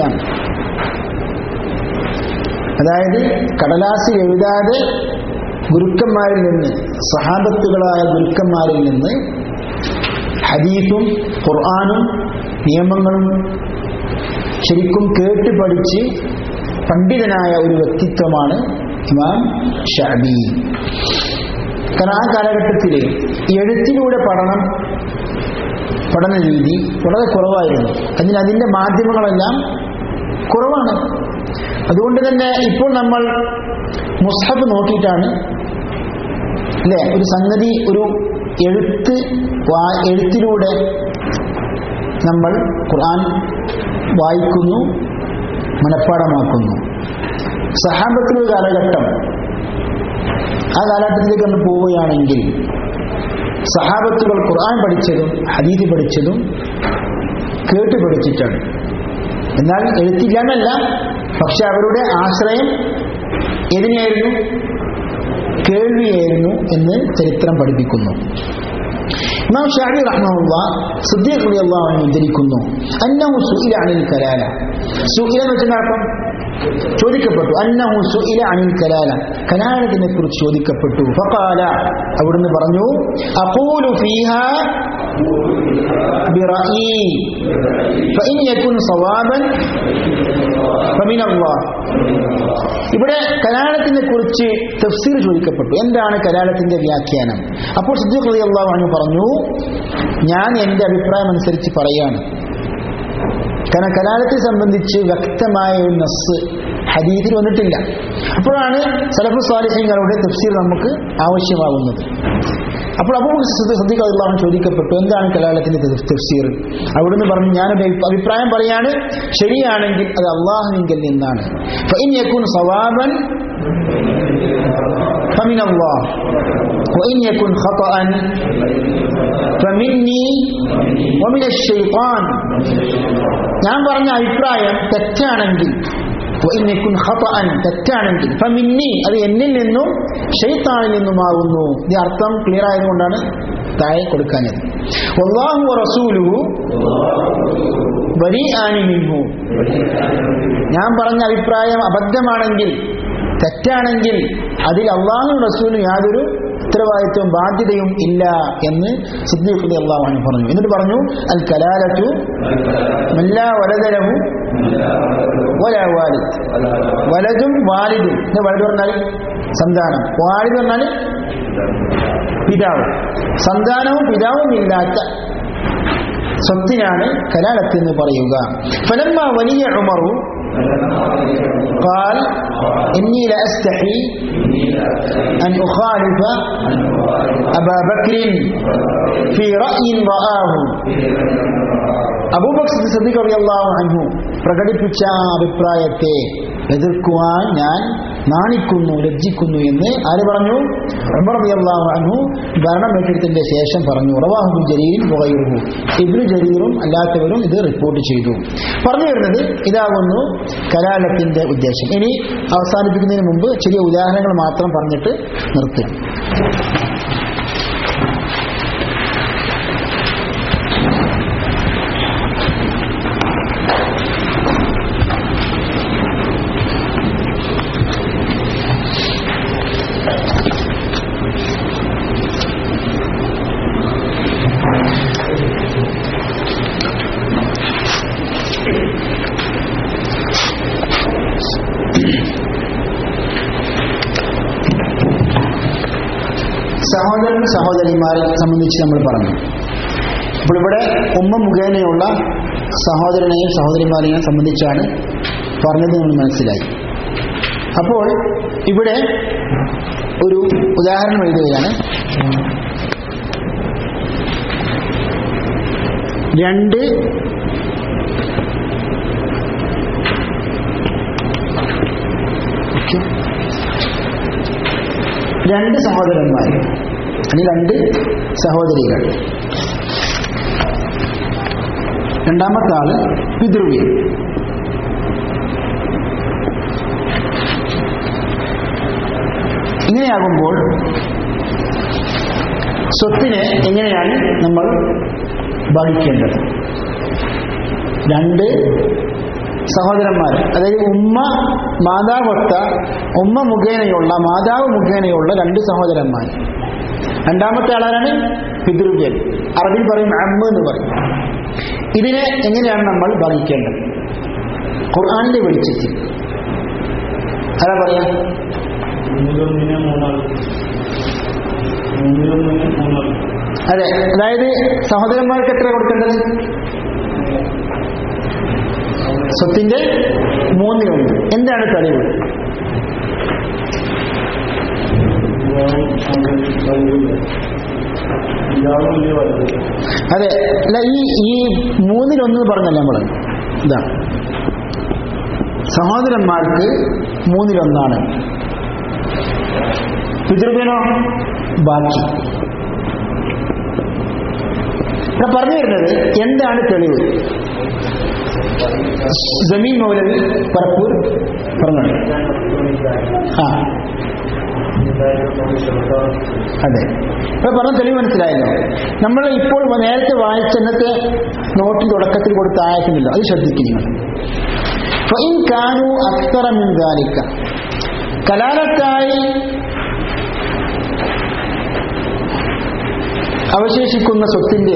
അതായത് കടലാസിൽ എഴുതാതെ ഗുരുക്കന്മാരിൽ നിന്ന് സഹാബത്തുകളായ ഗുരുക്കന്മാരിൽ നിന്ന് ഹദീഫും ഖുർആാനും നിയമങ്ങളും ശരിക്കും കേട്ട് പഠിച്ച് പണ്ഡിതനായ ഒരു വ്യക്തിത്വമാണ് ഇമാം ഷാബി കാരണം ആ കാലഘട്ടത്തിൽ എഴുത്തിലൂടെ പഠനം പഠന രീതി വളരെ കുറവായിരുന്നു അതിന് അതിൻ്റെ മാധ്യമങ്ങളെല്ലാം കുറവാണ് അതുകൊണ്ട് തന്നെ ഇപ്പോൾ നമ്മൾ മുസ്ഹബ് നോക്കിയിട്ടാണ് അല്ലേ ഒരു സംഗതി ഒരു എഴുത്ത് വാ- എഴുത്തിലൂടെ നമ്മൾ ഖുർആൻ വായിക്കുന്നു മനഃപ്പാടമാക്കുന്നു സഹാബത്തിലൊരു കാലഘട്ടം ആ കാലഘട്ടത്തിലേക്ക് നമ്മൾ പോവുകയാണെങ്കിൽ സഹാബത്തുകൾ ഖുർആൻ പഠിച്ചതും ഹദീദ് പഠിച്ചതും കേട്ട് പഠിച്ചിട്ടാണ് എന്നാൽ എഴുത്തില്ലാന്നല്ല പക്ഷെ അവരുടെ ആശ്രയം എതിനെയായിരുന്നു കേൾവിയായിരുന്നു എന്ന് ചരിത്രം പഠിപ്പിക്കുന്നു ഇമാം ഷാബി റഹ്മുള്ള സിദ്ദീഖ് റളിയല്ലാഹു അൻഹു ഉദ്ധരിക്കുന്നു അന്നഹു സുഇല അനിൽ കലാല സുഇല എന്ന് വെച്ചാൽ അർത്ഥം ചോദിക്കപ്പെട്ടു അന്നഹു സുഇല അനിൽ കലാല കലാലത്തിനെ കുറിച്ച് ചോദിക്കപ്പെട്ടു ഫഖാല അവിടുന്ന് പറഞ്ഞു അഖൂലു ഫീഹാ برأيي فإن يكن صوابا فمن الله ഇവിടെ കലാലത്തിനെ കുറിച്ച് തഫ്സീർ ചോദിക്കപ്പെട്ടു എന്താണ് കലാലത്തിന്റെ വ്യാഖ്യാനം അപ്പോൾ സിദ്ദീഖ് റളിയല്ലാഹു അൻഹു പറഞ്ഞു ഞാൻ എൻ്റെ അഭിപ്രായം അനുസരിച്ച് പറയാണ് കാരണം കലാലത്തെ സംബന്ധിച്ച് വ്യക്തമായ ഒരു നസ് ഹദീദിൽ വന്നിട്ടില്ല അപ്പോഴാണ് സലഫു സ്വാലിഹ്യങ്ങളുടെ തഫ്സീർ നമുക്ക് ആവശ്യമാകുന്നത് അപ്പോൾ അബൂ സദ്ദീഖ് അള്ളാഹു ചോദിക്കപ്പെട്ടു എന്താണ് കലാലത്തിന്റെ തഫ്സീർ അവിടുന്ന് പറഞ്ഞു ഞാനൊരു അഭി- അഭിപ്രായം പറയാണ് ശരിയാണെങ്കിൽ അത് അള്ളാഹുവിങ്കിൽ നിന്നാണ് فإن يكن صوابا فمن الله وإن يكن خطأ فمني ومن الشيطان ഞാൻ പറഞ്ഞ അഭിപ്രായം തെറ്റാണെങ്കിൽ വഇന്നകുൻ ഖതഅൻ തെറ്റാണെങ്കിൽ ഫമിന്നി അത് എന്നിൽ നിന്നും ഷൈത്താനിൽ നിന്നുമാകുന്നു ഈ അർത്ഥം ക്ലിയർ ആയതുകൊണ്ടാണ് താഴെ കൊടുക്കാഞ്ഞത് വല്ലാഹു വറസൂലുഹു ബരീആനി മിൻഹു ഞാൻ പറഞ്ഞ അഭിപ്രായം അബദ്ധമാണെങ്കിൽ തെറ്റാണെങ്കിൽ അതിൽ അള്ളാഹു റസൂലിന് യാതൊരു ഉത്തരവാദിത്വവും ബാധ്യതയും ഇല്ല എന്ന് സിദ്ദീഖ് അള്ളാഹു അനു പറഞ്ഞു എന്നിട്ട് പറഞ്ഞു അൽ കലാലത്തു മല്ലാ വലതലഹു വലാ വാലിദ് വലതും വാലിദും ഇത് വലത് പറഞ്ഞാൽ സന്താനം വാലിദ് പറഞ്ഞാൽ പിതാവ് സന്താനവും പിതാവും ഇല്ലാത്ത സ്വത്തിനാണ് കലാലത്ത് എന്ന് പറയുക ഫലമ്മ വലിയ ഉമറു قال إني لأستحي أن أخالف أبا بكر في رأي رآه അബൂബക്കർ സദ്ദീഖ് റളിയല്ലാഹു അൻഹു പ്രകടിപ്പിച്ച ആ അഭിപ്രായത്തെ എതിർക്കുവാൻ ഞാൻ നാണിക്കുന്നു ലജ്ജിക്കുന്നു എന്ന് ആര് പറഞ്ഞു ഉമർ റളിയല്ലാഹു അൻഹു ഭരണം ഏറ്റെടുത്തതിന്റെ ശേഷം പറഞ്ഞു റവാഹു ജരീരും വഗൈറുഹു ഇബ്നു ജരീറും അല്ലാത്തവരും ഇത് റിപ്പോർട്ട് ചെയ്തു പറഞ്ഞു വരുന്നത് ഇതാകുന്നു കലാലത്തിന്റെ ഉദ്ദേശം ഇനി അവസാനിപ്പിക്കുന്നതിന് മുമ്പ് ചെറിയ ഉദാഹരണങ്ങൾ മാത്രം പറഞ്ഞിട്ട് നിർത്തുക സഹോദരൻ സഹോദരിമാരെ സംബന്ധിച്ച് നമ്മൾ പറഞ്ഞു അപ്പോൾ ഇവിടെ ഉമ്മ മുഖേനയുള്ള സഹോദരനെയും സഹോദരിമാരെയും സംബന്ധിച്ചാണ് പറഞ്ഞത് നമ്മൾ മനസ്സിലായി അപ്പോൾ ഇവിടെ ഒരു ഉദാഹരണം എഴുതുകയാണ് രണ്ട് ഓക്കെ രണ്ട് സഹോദരന്മാർ അല്ലെങ്കിൽ രണ്ട് സഹോദരികൾ രണ്ടാമത്തെ ആള് പിതൃവ്യം ഇങ്ങനെയാകുമ്പോൾ സ്വത്തിനെ എങ്ങനെയാണ് നമ്മൾ ഭാഗിക്കേണ്ടത് രണ്ട് സഹോദരന്മാർ അതായത് ഉമ്മ മാതാവൊത്ത ഉമ്മ മുഖേനയുള്ള മാതാവ് മുഖേനയുള്ള രണ്ട് സഹോദരന്മാർ രണ്ടാമത്തെ ആളാരാണ് പിതൃവ്യൻ അറബിൽ പറയും അമ്മ എന്ന് പറയും ഇതിനെ എങ്ങനെയാണ് നമ്മൾ ഭരിക്കേണ്ടത് ഖുർആാനിന്റെ വെളിച്ചത്തിൽ അതാ പറയാ മൂന്നിലൊന്നിന് മൂന്നാൾ മൂന്നിലൊന്നിന് മൂന്നാൾ അതെ അതായത് സഹോദരന്മാർക്ക് എത്ര കൊടുക്കേണ്ടത് സ്വത്തിന്റെ മൂന്നിലൊന്ന് എന്താണ് തെളിവ് ഇയാളും വലിയ വലുത് അതെ അല്ല ഈ ഈ മൂന്നിലൊന്ന് പറഞ്ഞല്ല നമ്മൾ ഇതാ സഹോദരന്മാർക്ക് മൂന്നിലൊന്നാണ് പിതൃവ്യനോ ബാക്കി ഇവിടെ പറഞ്ഞു വരുന്നത് എന്താണ് തെളിവ് ജമീൻ മൗലവി പറപ്പൂർ പറഞ്ഞു ആ അതെ ഇപ്പൊ പറഞ്ഞ തെളിവ് മനസ്സിലായല്ലോ നമ്മൾ ഇപ്പോൾ നേരത്തെ വായിച്ച ഇന്നത്തെ നോട്ടിൽ തുടക്കത്തിൽ കൊടുത്ത ആയത്തിനില്ല അത് ശ്രദ്ധിക്കും നിങ്ങൾ ഫഇൻ കാനു അക്തറ മിൻ ദാലിക കലാലത്തായി അവശേഷിക്കുന്ന സ്വത്തിന്റെ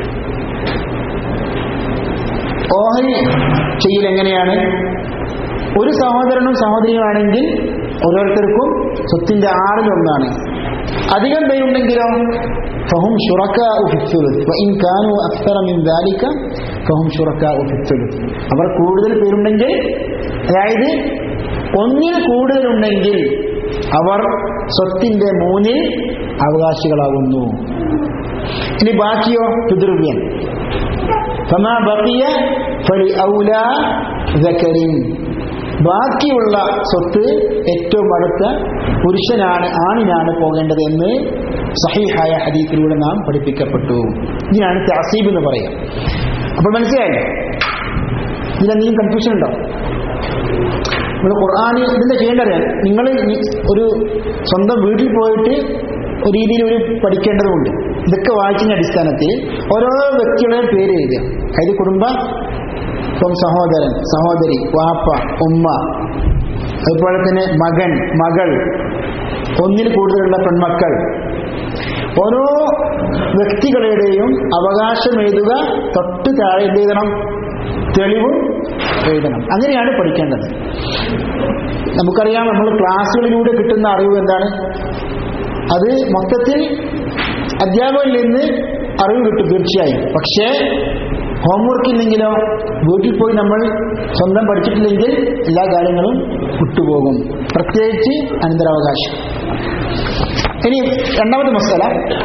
ഓഹരി ചെയ്യൽ എങ്ങനെയാണ് ഒരു സഹോദരനും സഹോദരിയുമാണെങ്കിൽ ഓരോരുത്തർക്കും സ്വത്തിന്റെ ആറിലൊന്നാണ് അധികം പേരുണ്ടെങ്കിലോ ഫഹും ഷുറക്കാ ഇൻ കാനു അക്തറ മിൻ ദാലിക ഫഹും ഷുറക്കാ അവർ കൂടുതൽ പേരുണ്ടെങ്കിൽ അതായത് ഒന്നിൽ കൂടുതലുണ്ടെങ്കിൽ അവർ സ്വത്തിന്റെ മൂന്നിൽ അവകാശികളാകുന്നു ഇനി ബാക്കിയോ പിതൃവ്യൻ ഫമാ ബഖിയ ഫലി ഔലാ ദക്കരിൻ ബാക്കിയുള്ള സ്വത്ത് ഏറ്റവും അടുത്ത പുരുഷനാണ് ആണിനാണ് പോകേണ്ടത് എന്ന് സഹീഹായ ഹദീസിലൂടെ നാം പഠിപ്പിക്കപ്പെട്ടു ഇതിനാണ് തസീബ് എന്ന് പറയുക അപ്പോൾ മനസ്സിലായല്ലോ ഇതിലെന്തെങ്കിലും കൺഫ്യൂഷൻ ഉണ്ടോ നമ്മൾ ഖുർആാനിൽ ഇതിന്റെ ചെയ്യേണ്ടത് നിങ്ങൾ ഒരു സ്വന്തം വീട്ടിൽ പോയിട്ട് ഒരു രീതിയിൽ ഒരു പഠിക്കേണ്ടതുണ്ട് ഇതൊക്കെ വായിച്ചതിന്റെ അടിസ്ഥാനത്തിൽ ഓരോ വ്യക്തികളുടെയും പേര് എഴുതുക അതായത് കുടുംബ ഇപ്പം സഹോദരൻ സഹോദരി വാപ്പ ഉമ്മ അതുപോലെ തന്നെ മകൻ മകൾ ഒന്നിൽ കൂടുതലുള്ള പെൺമക്കൾ ഓരോ വ്യക്തികളുടെയും അവകാശം എഴുതുക തൊട്ട് താഴെ എന്ത് എഴുതണം തെളിവും എഴുതണം അങ്ങനെയാണ് പഠിക്കേണ്ടത് നമുക്കറിയാം നമ്മൾ ക്ലാസ്സുകളിലൂടെ കിട്ടുന്ന അറിവ് എന്താണ് അത് മൊത്തത്തിൽ അധ്യാപകരിൽ നിന്ന് അറിവ് കിട്ടും തീർച്ചയായും പക്ഷേ ഹോംവർക്ക് ഇല്ലെങ്കിലോ വീട്ടിൽ പോയി നമ്മൾ സ്വന്തം പഠിച്ചിട്ടില്ലെങ്കിൽ എല്ലാ കാര്യങ്ങളും വിട്ടുപോകും പ്രത്യേകിച്ച് അനന്തരാവകാശം ഇനി രണ്ടാമത്തെ മസാല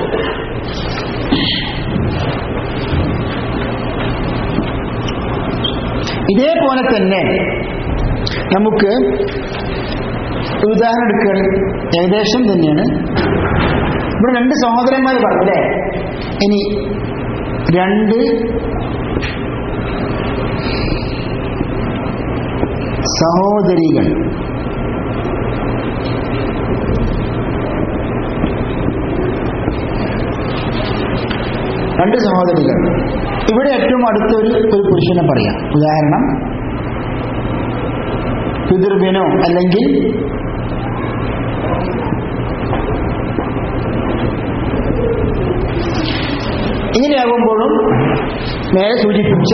ഇതേപോലെ തന്നെ നമുക്ക് ഒരു ഉദാഹരണം എടുക്കുകയാണ് ഏകദേശം തന്നെയാണ് ഇവിടെ രണ്ട് സഹോദരന്മാർ പറഞ്ഞു അല്ലേ ഇനി രണ്ട് സഹോദരികൾ രണ്ട് സഹോദരികൾ ഇവിടെ ഏറ്റവും അടുത്ത ഒരു ഒരു പുരുഷനെ പറയാം ഉദാഹരണം പിതൃവിനോ അല്ലെങ്കിൽ ഇങ്ങനെയാകുമ്പോഴും നേരെ സൂചിപ്പിച്ച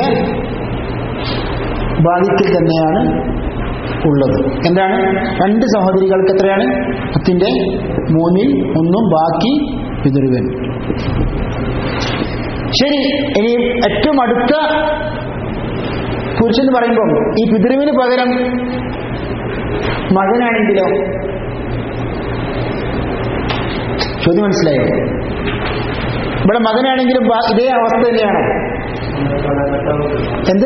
ബാധിക്കൽ തന്നെയാണ് ഉള്ളത് എന്താണ് രണ്ട് സഹോദരികൾക്ക് എത്രയാണ് പത്തിന്റെ മൂന്നിൽ ഒന്നും ബാക്കി പിതൃവൻ ശരി ഇനി ഏറ്റവും അടുത്ത പുരുഷൻ എന്ന് പറയുമ്പോൾ ഈ പിതൃവിന് പകരം മകനാണെങ്കിലോ ചോദ്യം മനസ്സിലായോ ഇവിടെ മകനാണെങ്കിലും ബാ- ഇതേ അവസ്ഥ തന്നെയാണോ എന്ത്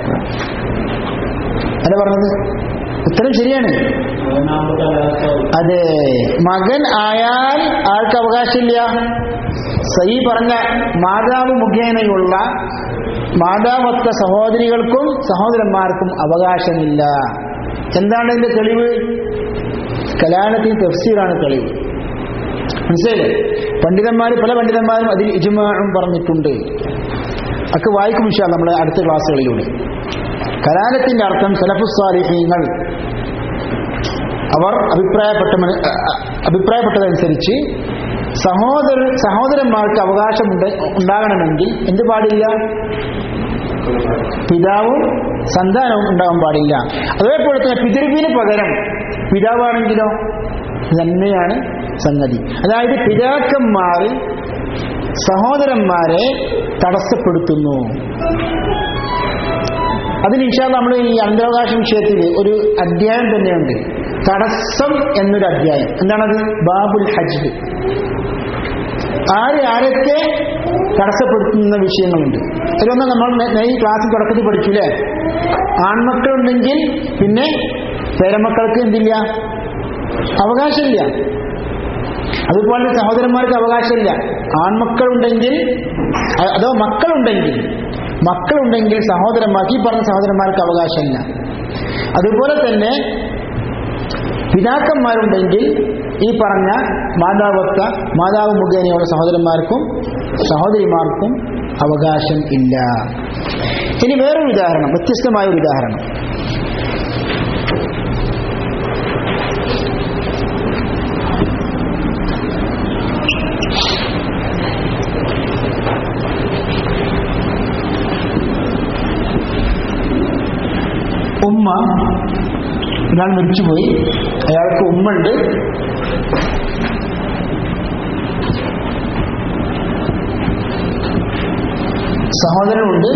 അല്ല പറഞ്ഞത് ഉത്തരം ശരിയാണ് അവനാമത്തെ അലാസാവും അതെ മകൻ ആയാൽ ആർക്ക് അവകാശമില്ല സഹി പറഞ്ഞ മാതാവ് മുഖേനയുള്ള മാതാവത്ത സഹോദരികൾക്കും സഹോദരന്മാർക്കും അവകാശമില്ല എന്താണ് ഇതിന്റെ തെളിവ് കലാലത്തിൽ തഫ്സീറാണ് തെളിവ് മനസ്സിലായില്ലേ പണ്ഡിതന്മാർ പല പണ്ഡിതന്മാരും അതിൽ ഇജുമാഴും പറഞ്ഞിട്ടുണ്ട് ഒക്കെ വായിക്കും വിഷയം നമ്മുടെ അടുത്ത ക്ലാസ്സുകളിലൂടെ കലാലത്തിന്റെ അർത്ഥം സലഫുസ്വാലിഹീങ്ങൾ അവർ അഭിപ്രായപ്പെട്ട മന- അ- അ- അഭിപ്രായപ്പെട്ടതനുസരിച്ച് സഹോദര സഹോദരന്മാർക്ക് അവകാശമുണ്ട് ഉണ്ടാകണമെങ്കിൽ എന്ത് പാടില്ല പിതാവും സന്താനവും ഉണ്ടാവാൻ പാടില്ല അതേപോലെ തന്നെ പിതൃവിന് പകരം പിതാവാണെങ്കിലോ ഇത് തന്നെയാണ് സംഗതി അതായത് പിതാക്കന്മാർ സഹോദരന്മാരെ തടസ്സപ്പെടുത്തുന്നു അതിന് ഇൻഷാല് നമ്മൾ ഈ അന്തരാവകാശ വിഷയത്തിൽ ഒരു അധ്യായം തന്നെയുണ്ട് തടസ്സം എന്നൊരു അധ്യായം എന്താണത് ബാബുൽ ഹജ്ജ് ആര് ആരൊക്കെ തടസ്സപ്പെടുത്തുന്ന വിഷയങ്ങളുണ്ട് അതിലൊന്നും നമ്മൾ നേ- നേ- ഈ ക്ലാസ്സിൽ തുടക്കത്തിൽ പഠിച്ചില്ലേ ആൺമക്കളുണ്ടെങ്കിൽ പിന്നെ പേരമക്കൾക്ക് എന്തില്ല അവകാശമില്ല അതുപോലെ സഹോദരന്മാർക്ക് അവകാശമില്ല ആൺമക്കളുണ്ടെങ്കിൽ അ- അതോ മക്കളുണ്ടെങ്കിൽ മക്കളുണ്ടെങ്കിൽ സഹോദരന്മാർക്ക് ഈ പറഞ്ഞ സഹോദരന്മാർക്ക് അവകാശമില്ല അതുപോലെ തന്നെ പിതാക്കന്മാരുണ്ടെങ്കിൽ ഈ പറഞ്ഞ മാതാവത്ത മാതാവ് മുഖേനയുള്ള സഹോദരന്മാർക്കും സഹോദരിമാർക്കും അവകാശം ഇല്ല ഇനി വേറൊരു ഉദാഹരണം വ്യത്യസ്തമായ ഒരു ഉദാഹരണം ഉമ്മ ഒരാൾ മരിച്ചുപോയി അയാൾക്ക് ഉമ്മണ്ട് സഹോദരനുണ്ട്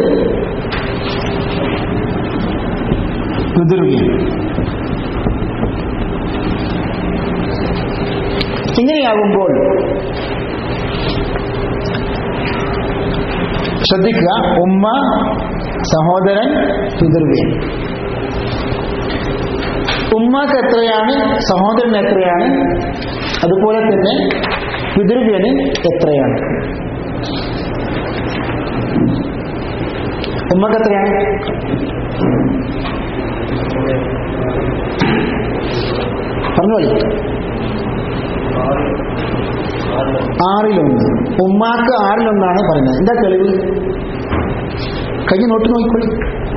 പിതൃവ്യം ഇങ്ങനെയാകുമ്പോൾ ശ്രദ്ധിക്കുക ഉമ്മ സഹോദരൻ പിതൃവ്യൻ ഉമ്മക്ക് എത്രയാണ് സഹോദരൻ എത്രയാണ് അതുപോലെ തന്നെ പിതൃവ്യന് എത്രയാണ് ഉമ്മക്ക് എത്രയാണ് പറഞ്ഞോളി ആറിലൊന്ന് ഉമ്മാക്ക് ആറിലൊന്നാണ് പറയുന്നത് എന്താ തെളിവ് കഴിഞ്ഞ് നോട്ട് നോക്കിക്കോളി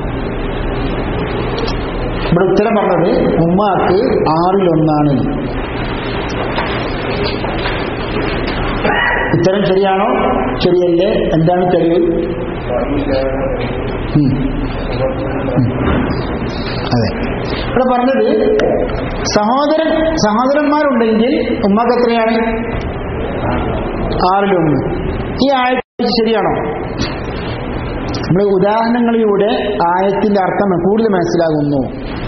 ഇവിടെ ഉത്തരം പറഞ്ഞത് ഉമ്മാക്ക് ആറിലൊന്നാണ് ഉത്തരം ശരിയാണോ ശരിയല്ലേ എന്താണ് തെളിവ് ഉം. ഉം. അതെ ഇവിടെ പറഞ്ഞത് സഹോദരൻ സഹോദരന്മാരുണ്ടെങ്കിൽ ഉമ്മക്ക് എത്രയാണ് ആറിലൊന്ന് ഈ ആയത്ത് ശരിയാണോ നമ്മൾ ഉദാഹരണങ്ങളിലൂടെ ആയത്തിന്റെ അർത്ഥം കൂടുതൽ മനസ്സിലാകുന്നു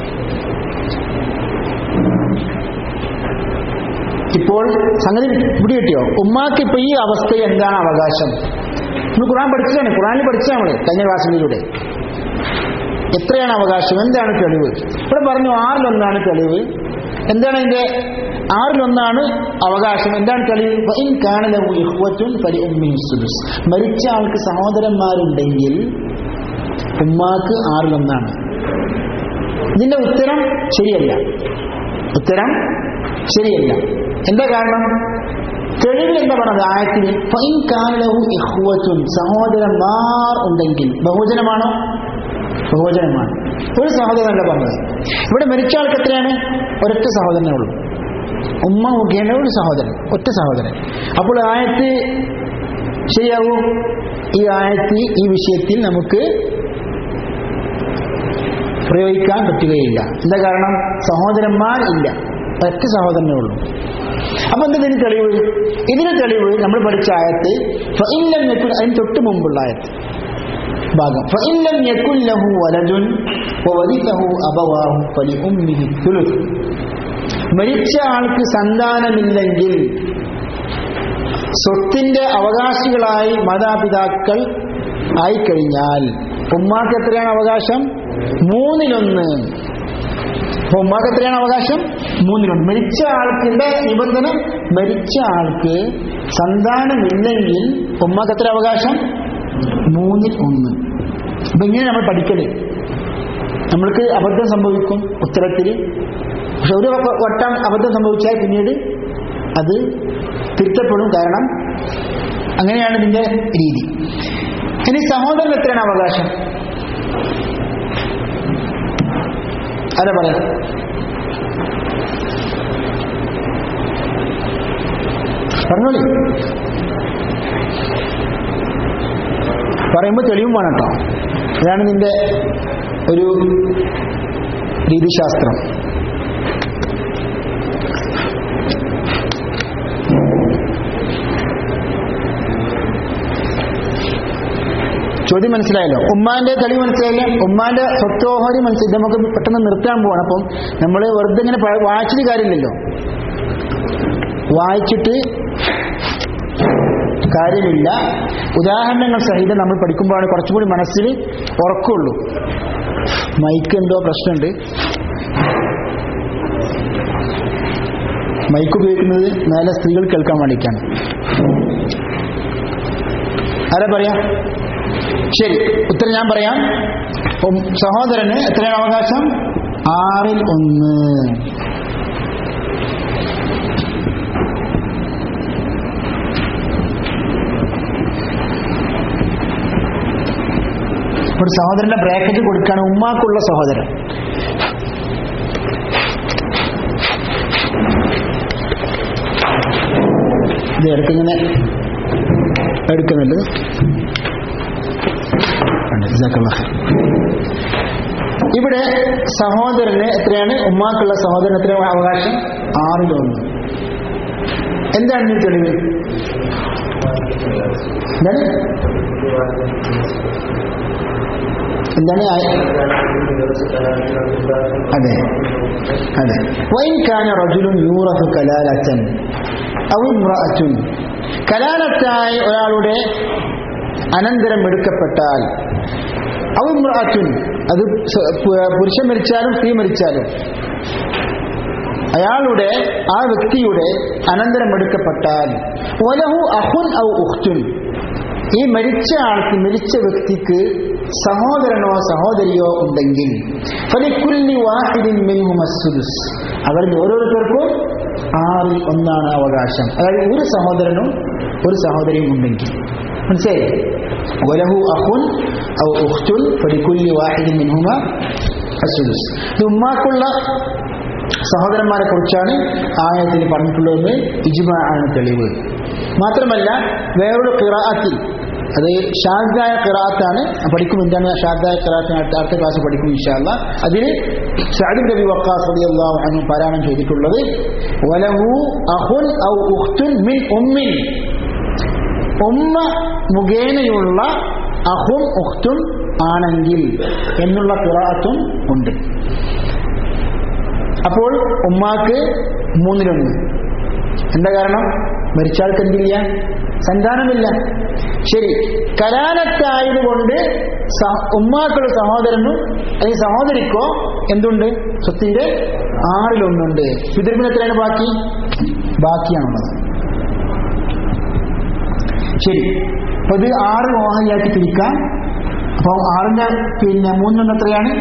ഇപ്പോൾ സംഗതി ഇവിടെ കിട്ടിയോ ഉമ്മാക്ക് ഇപ്പൊ ഈ അവസ്ഥ എന്താണ് അവകാശം നമ്മൾ ഖുറാൻ പഠിച്ചതാണ് ഖുറാനിൽ പഠിച്ചാൽ നമ്മള് കഴിഞ്ഞ ക്ലാസ്സിലൂടെ എത്രയാണ് അവകാശം എന്താണ് തെളിവ് ഇവിടെ പറഞ്ഞു ആറിലൊന്നാണ് തെളിവ് എന്താണ് അതിന്റെ ആറിലൊന്നാണ് അവകാശം എന്താണ് തെളിവ് വഇൻ കാന ലഹു ഇഖ്വത്തുൻ ഫലിഉമ്മിഹി സുദുസ്. മരിച്ച ആൾക്ക് സഹോദരന്മാരുണ്ടെങ്കിൽ ഉമ്മാക്ക് ആറിലൊന്നാണ് ഇതിന്റെ ഉത്തരം ശരിയല്ല ഉത്തരം ശരിയല്ല എന്താ കാരണം തെളിവിൽ എന്താ പറഞ്ഞത് ആയത്തിന് ഫൈൻ കാലഹു ഇഖ്വത്തുൻ സഹോദരന്മാർ ഉണ്ടെങ്കിൽ ബഹുജനമാണോ ബഹുവചനമാണ് ഒരു സഹോദരനല്ല പറഞ്ഞത് ഇവിടെ മരിച്ച ആൾക്ക് എത്രയാണ് ഒരൊറ്റ സഹോദരനേ ഉള്ളൂ ഉമ്മ മുഖേന ഒരു സഹോദരൻ ഒറ്റ സഹോദരൻ അപ്പോൾ ആയത്ത് ശരിയാവൂ ഈ ആയത്ത് ഈ വിഷയത്തിൽ നമുക്ക് പ്രയോഗിക്കാൻ പറ്റുകയില്ല എന്താ കാരണം സഹോദരന്മാർ ഇല്ല ഒറ്റ സഹോദരനേ ഉള്ളൂ അപ്പൊ എന്താ ഇതിന് തെളിവ് ഇതിന് തെളിവ് നമ്മൾ പഠിച്ച ആയത്ത് ഫഇല്ലം യകുൻ അതിന് തൊട്ട് മുമ്പുള്ള ആയത്ത് ഭാഗം ഫഇല്ലം യകുൻ ലഹു വലദുൻ വവരിസഹു അബവാഹു ഫലിഉമ്മിഹി തുലുസ് മരിച്ച ആൾക്ക് സന്താനമില്ലെങ്കിൽ സ്വത്തിന്റെ അവകാശികളായി മാതാപിതാക്കൾ ആയിക്കഴിഞ്ഞാൽ ഉമ്മാക്ക് എത്രയാണ് അവകാശം മൂന്നിലൊന്ന് അപ്പൊ ഉമ്മാക്ക് എത്രയാണ് അവകാശം മൂന്നിലൊന്ന് മരിച്ച ആൾക്കിന്റെ നിബന്ധന മരിച്ച ആൾക്ക് സന്താനമില്ലെങ്കിൽ ഉമ്മാക്ക് എത്ര അവകാശം മൂന്നിൽ ഒന്ന് അപ്പൊ ഇങ്ങനെ നമ്മൾ പഠിക്കല് നമ്മൾക്ക് അബദ്ധം സംഭവിക്കും ഉത്തരത്തിൽ പക്ഷെ ഒരു വ- വട്ടം അബദ്ധം സംഭവിച്ചാൽ പിന്നീട് അത് തിരുത്തപ്പെടും കാരണം അങ്ങനെയാണ് ഇതിന്റെ രീതി ഇനി സഹോദരൻ എത്രയാണ് അവകാശം അതെ പറയാം പറഞ്ഞോളി പറയുമ്പോൾ തെളിവും വേണം കേട്ടോ ഇതാണ് നിന്റെ ഒരു രീതിശാസ്ത്രം ചോദ്യം മനസ്സിലായല്ലോ ഉമ്മാന്റെ തെളിവ് മനസ്സിലായില്ല ഉമ്മാന്റെ സ്വത്തോഹരി മനസ്സിലായി നമുക്ക് പെട്ടെന്ന് നിർത്താൻ പോവാണ് അപ്പം നമ്മൾ വെറുതെ ഇങ്ങനെ പ- വായിച്ചിട്ട് കാര്യമില്ലല്ലോ വായിച്ചിട്ട് കാര്യമില്ല ഉദാഹരണങ്ങൾ സഹിതം നമ്മൾ പഠിക്കുമ്പോഴാണ് കുറച്ചുകൂടി മനസ്സിൽ ഉറക്കമുള്ളൂ മൈക്ക് എന്തോ പ്രശ്നമുണ്ട് മൈക്ക് ഉപയോഗിക്കുന്നത് മേലെ സ്ത്രീകൾ കേൾക്കാൻ വേണ്ടിയിട്ടാണ് ആരാ പറയാ ശരി ഉത്തരം ഞാൻ പറയാം ഉം, സഹോദരന് എത്രയാണ് അവകാശം ആറിൽ ഒന്ന് ഒരു സഹോദരന്റെ ബ്രാക്കറ്റ് കൊടുക്കാണ് ഉമ്മാക്കുള്ള സഹോദരൻ ഇത് ഇടയ്ക്കിങ്ങനെ എടുക്കുന്നുണ്ട് ഉണ്ട്. ജസാക്കല്ലാഹ് ഖൈർ. ഇവിടെ സഹോദരന് എത്രയാണ് ഉമ്മാക്കുള്ള സഹോദരൻ എത്രയാണ് അവകാശം ആറിലൊന്ന് എന്താണ് ഈ തെളിവ് എന്താണ് എന്താണ് ആ- അതെ അതെ വൈൻ കാന റജുലുൻ യൂറഫു കലാലത്തൻ ഔ ഇമ്രഅത്തുൻ കലാലത്തായി ഒരാളുടെ അനന്തരം എടുക്കപ്പെട്ടാൽ ഔ ഇമ്രഅത്തുൻ അത് സ- പു- പുരുഷൻ മരിച്ചാലും സ്ത്രീ മരിച്ചാലും അയാളുടെ ആ വ്യക്തിയുടെ അനന്തരം എടുക്കപ്പെട്ടാൽ ഒലഹു അഹുൻ ഔ ഉഖ്തുൻ ഈ മരിച്ച ആൾക്ക് മരിച്ച വ്യക്തിക്ക് സഹോദരനോ സഹോദരിയോ ഉണ്ടെങ്കിൽ ഫലിക്കുല്ലി വാഹിദിൻ മിൻഹും അസ്സുദുസ് അവരിൽ ഓരോരുത്തർക്കും ആറിൽ ഒന്നാണ് അവകാശം അതായത് ഒരു സഹോദരനും ഒരു സഹോദരിയും ഉണ്ടെങ്കിൽ മനസ്സിലായി വലഹു അഹുൻ ഔ ഉഖ്തുൻ ഫലിക്കുല്ലി വാഹിദിൻ മിൻഹുമ അസ്സുദുസ് ഇത് ഉമ്മാക്കുള്ള സഹോദരന്മാരെ കുറിച്ചാണ് ആയത്തിൽ പറഞ്ഞിട്ടുള്ളതെന്ന് ഇജ്മ ആണ് തെളിവ് മാത്രമല്ല വേറൊരു ഖിറാഅത്തിൽ അത് ഷാദായ ഖിറാഅത്താണ് പഠിക്കും എന്താണ് ഷാദായ ഖിറാഅത്തിന് അടുത്ത അടുത്ത ക്ലാസ് പഠിക്കും ഇൻഷാല്ല അതിൽ സഅദ് നബി വക്കാസ് റളിയല്ലാഹു അൻഹു പാരായണം ചെയ്തിട്ടുള്ളത് വലഹു അഹുൻ ഔ ഉഖ്തുൻ മിൻ ഉമ്മിൻ ഉമ്മ മുഖേനയുള്ള അഹും ഉഖ്തും ആണെങ്കിൽ എന്നുള്ള ഖിറാഅത്തും ഉണ്ട് അപ്പോൾ ഉമ്മാക്ക് മൂന്നിലൊന്ന് എന്താ കാരണം മരിച്ചാൾക്ക് എന്തില്ല സന്താനമില്ല ശരി കലാലത്തായതുകൊണ്ട് സ- ഉമ്മാക്കുള്ള സഹോദരനും അല്ലെങ്കിൽ സഹോദരിക്കോ എന്തുണ്ട് സ്വത്തിന്റെ ആറിലൊന്നുണ്ട് പിതൃപ്പിന് എത്രയാണ് ബാക്കി ബാക്കിയാണുള്ളത് ശരി അപ്പൊ ഇത് ആറ് മോഹനിയാക്കി തിരിക്കാം അപ്പോൾ ആറിന്റെ പിന്നെ മൂന്നെണ്ണം എത്രയാണ്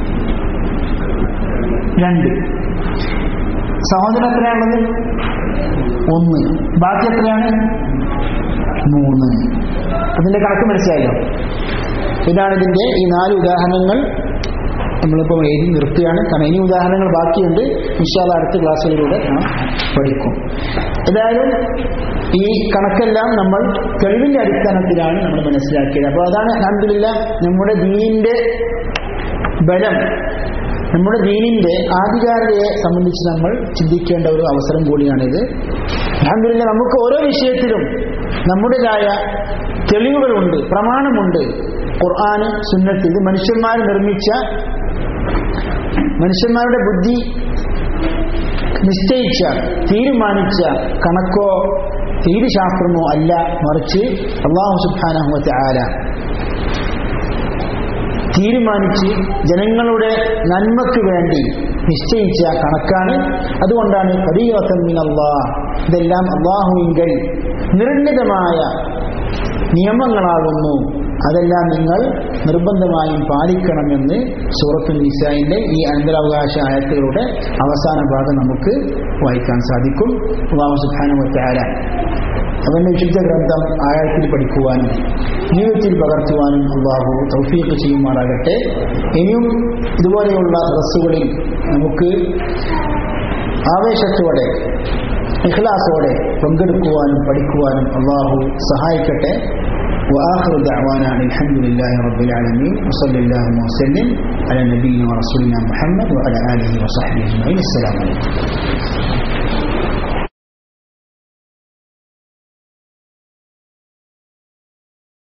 രണ്ട് സഹോദരൻ എത്രയാണുള്ളത് ഒന്ന് ബാക്കി എത്രയാണ് മൂന്ന് അതിന്റെ കണക്ക് മനസ്സിലായല്ലോ ഇതാണ് ഇതിന്റെ ഈ നാല് ഉദാഹരണങ്ങൾ നമ്മളിപ്പോൾ എഴുതി നിർത്തുകയാണ് കാരണം ഇനി ഉദാഹരണങ്ങൾ ബാക്കിയുണ്ട് വിശാല അടുത്ത ക്ലാസ്സുകളിലൂടെ നാം പഠിക്കും ഏതായാലും ഈ കണക്കെല്ലാം നമ്മൾ തെളിവിന്റെ അടിസ്ഥാനത്തിലാണ് നമ്മൾ മനസ്സിലാക്കിയത് അപ്പോൾ അതാണ് അലഹമില്ല നമ്മുടെ ദീനിന്റെ ബലം നമ്മുടെ ദീനിന്റെ ആധികാരികതയെ സംബന്ധിച്ച് നമ്മൾ ചിന്തിക്കേണ്ട ഒരു അവസരം കൂടിയാണിത് അലഹമില്ല നമുക്ക് ഓരോ വിഷയത്തിലും നമ്മുടേതായ തെളിവുകളുണ്ട് പ്രമാണമുണ്ട് ഖുർആന് സുന്നത്ത് ഇത് മനുഷ്യന്മാർ നിർമ്മിച്ച മനുഷ്യന്മാരുടെ ബുദ്ധി നിശ്ചയിച്ച തീരുമാനിച്ച കണക്കോ തീരുശാസ്ത്രമോ അല്ല മറിച്ച് അള്ളാഹു സുബ്ഹാനഹുവത്തെ ആല തീരുമാനിച്ച് ജനങ്ങളുടെ നന്മയ്ക്ക് വേണ്ടി നിശ്ചയിച്ച കണക്കാണ് അതുകൊണ്ടാണ് പരീവത്തമ്മിൻ അള്ളാഹ് ഇതെല്ലാം അള്ളാഹുവിങ്കൽ നിർണിതമായ നിയമങ്ങളാകുന്നു അതെല്ലാം നിങ്ങൾ നിർബന്ധമായും പാലിക്കണമെന്ന് സൂറത്തുൽ നിസായിന്റെ ഈ അനന്തരാവകാശ ആയത്തുകളുടെ അവസാന ഭാഗം നമുക്ക് വായിക്കാൻ സാധിക്കും അള്ളാഹു സുഖാനുമറ്റാല അവന്റെ വിശുദ്ധ ഗ്രന്ഥം ആഴത്തിൽ പഠിക്കുവാനും ജീവിതത്തിൽ പകർത്തുവാനും അള്ളാഹു തൗഫീഖ് ചെയ്യുമാറാകട്ടെ ഇനിയും ഇതുപോലെയുള്ള സദസ്സുകളിൽ നമുക്ക് ആവേശത്തോടെ ഇഖ്ലാസോടെ പങ്കെടുക്കുവാനും പഠിക്കുവാനും അള്ളാഹു സഹായിക്കട്ടെ وآخر دعوانا أن الحمد لله رب العالمين وصلى اللهم وسلم على نبينا ورسولنا محمد وعلى آله وصحبه أجمعين السلام عليكم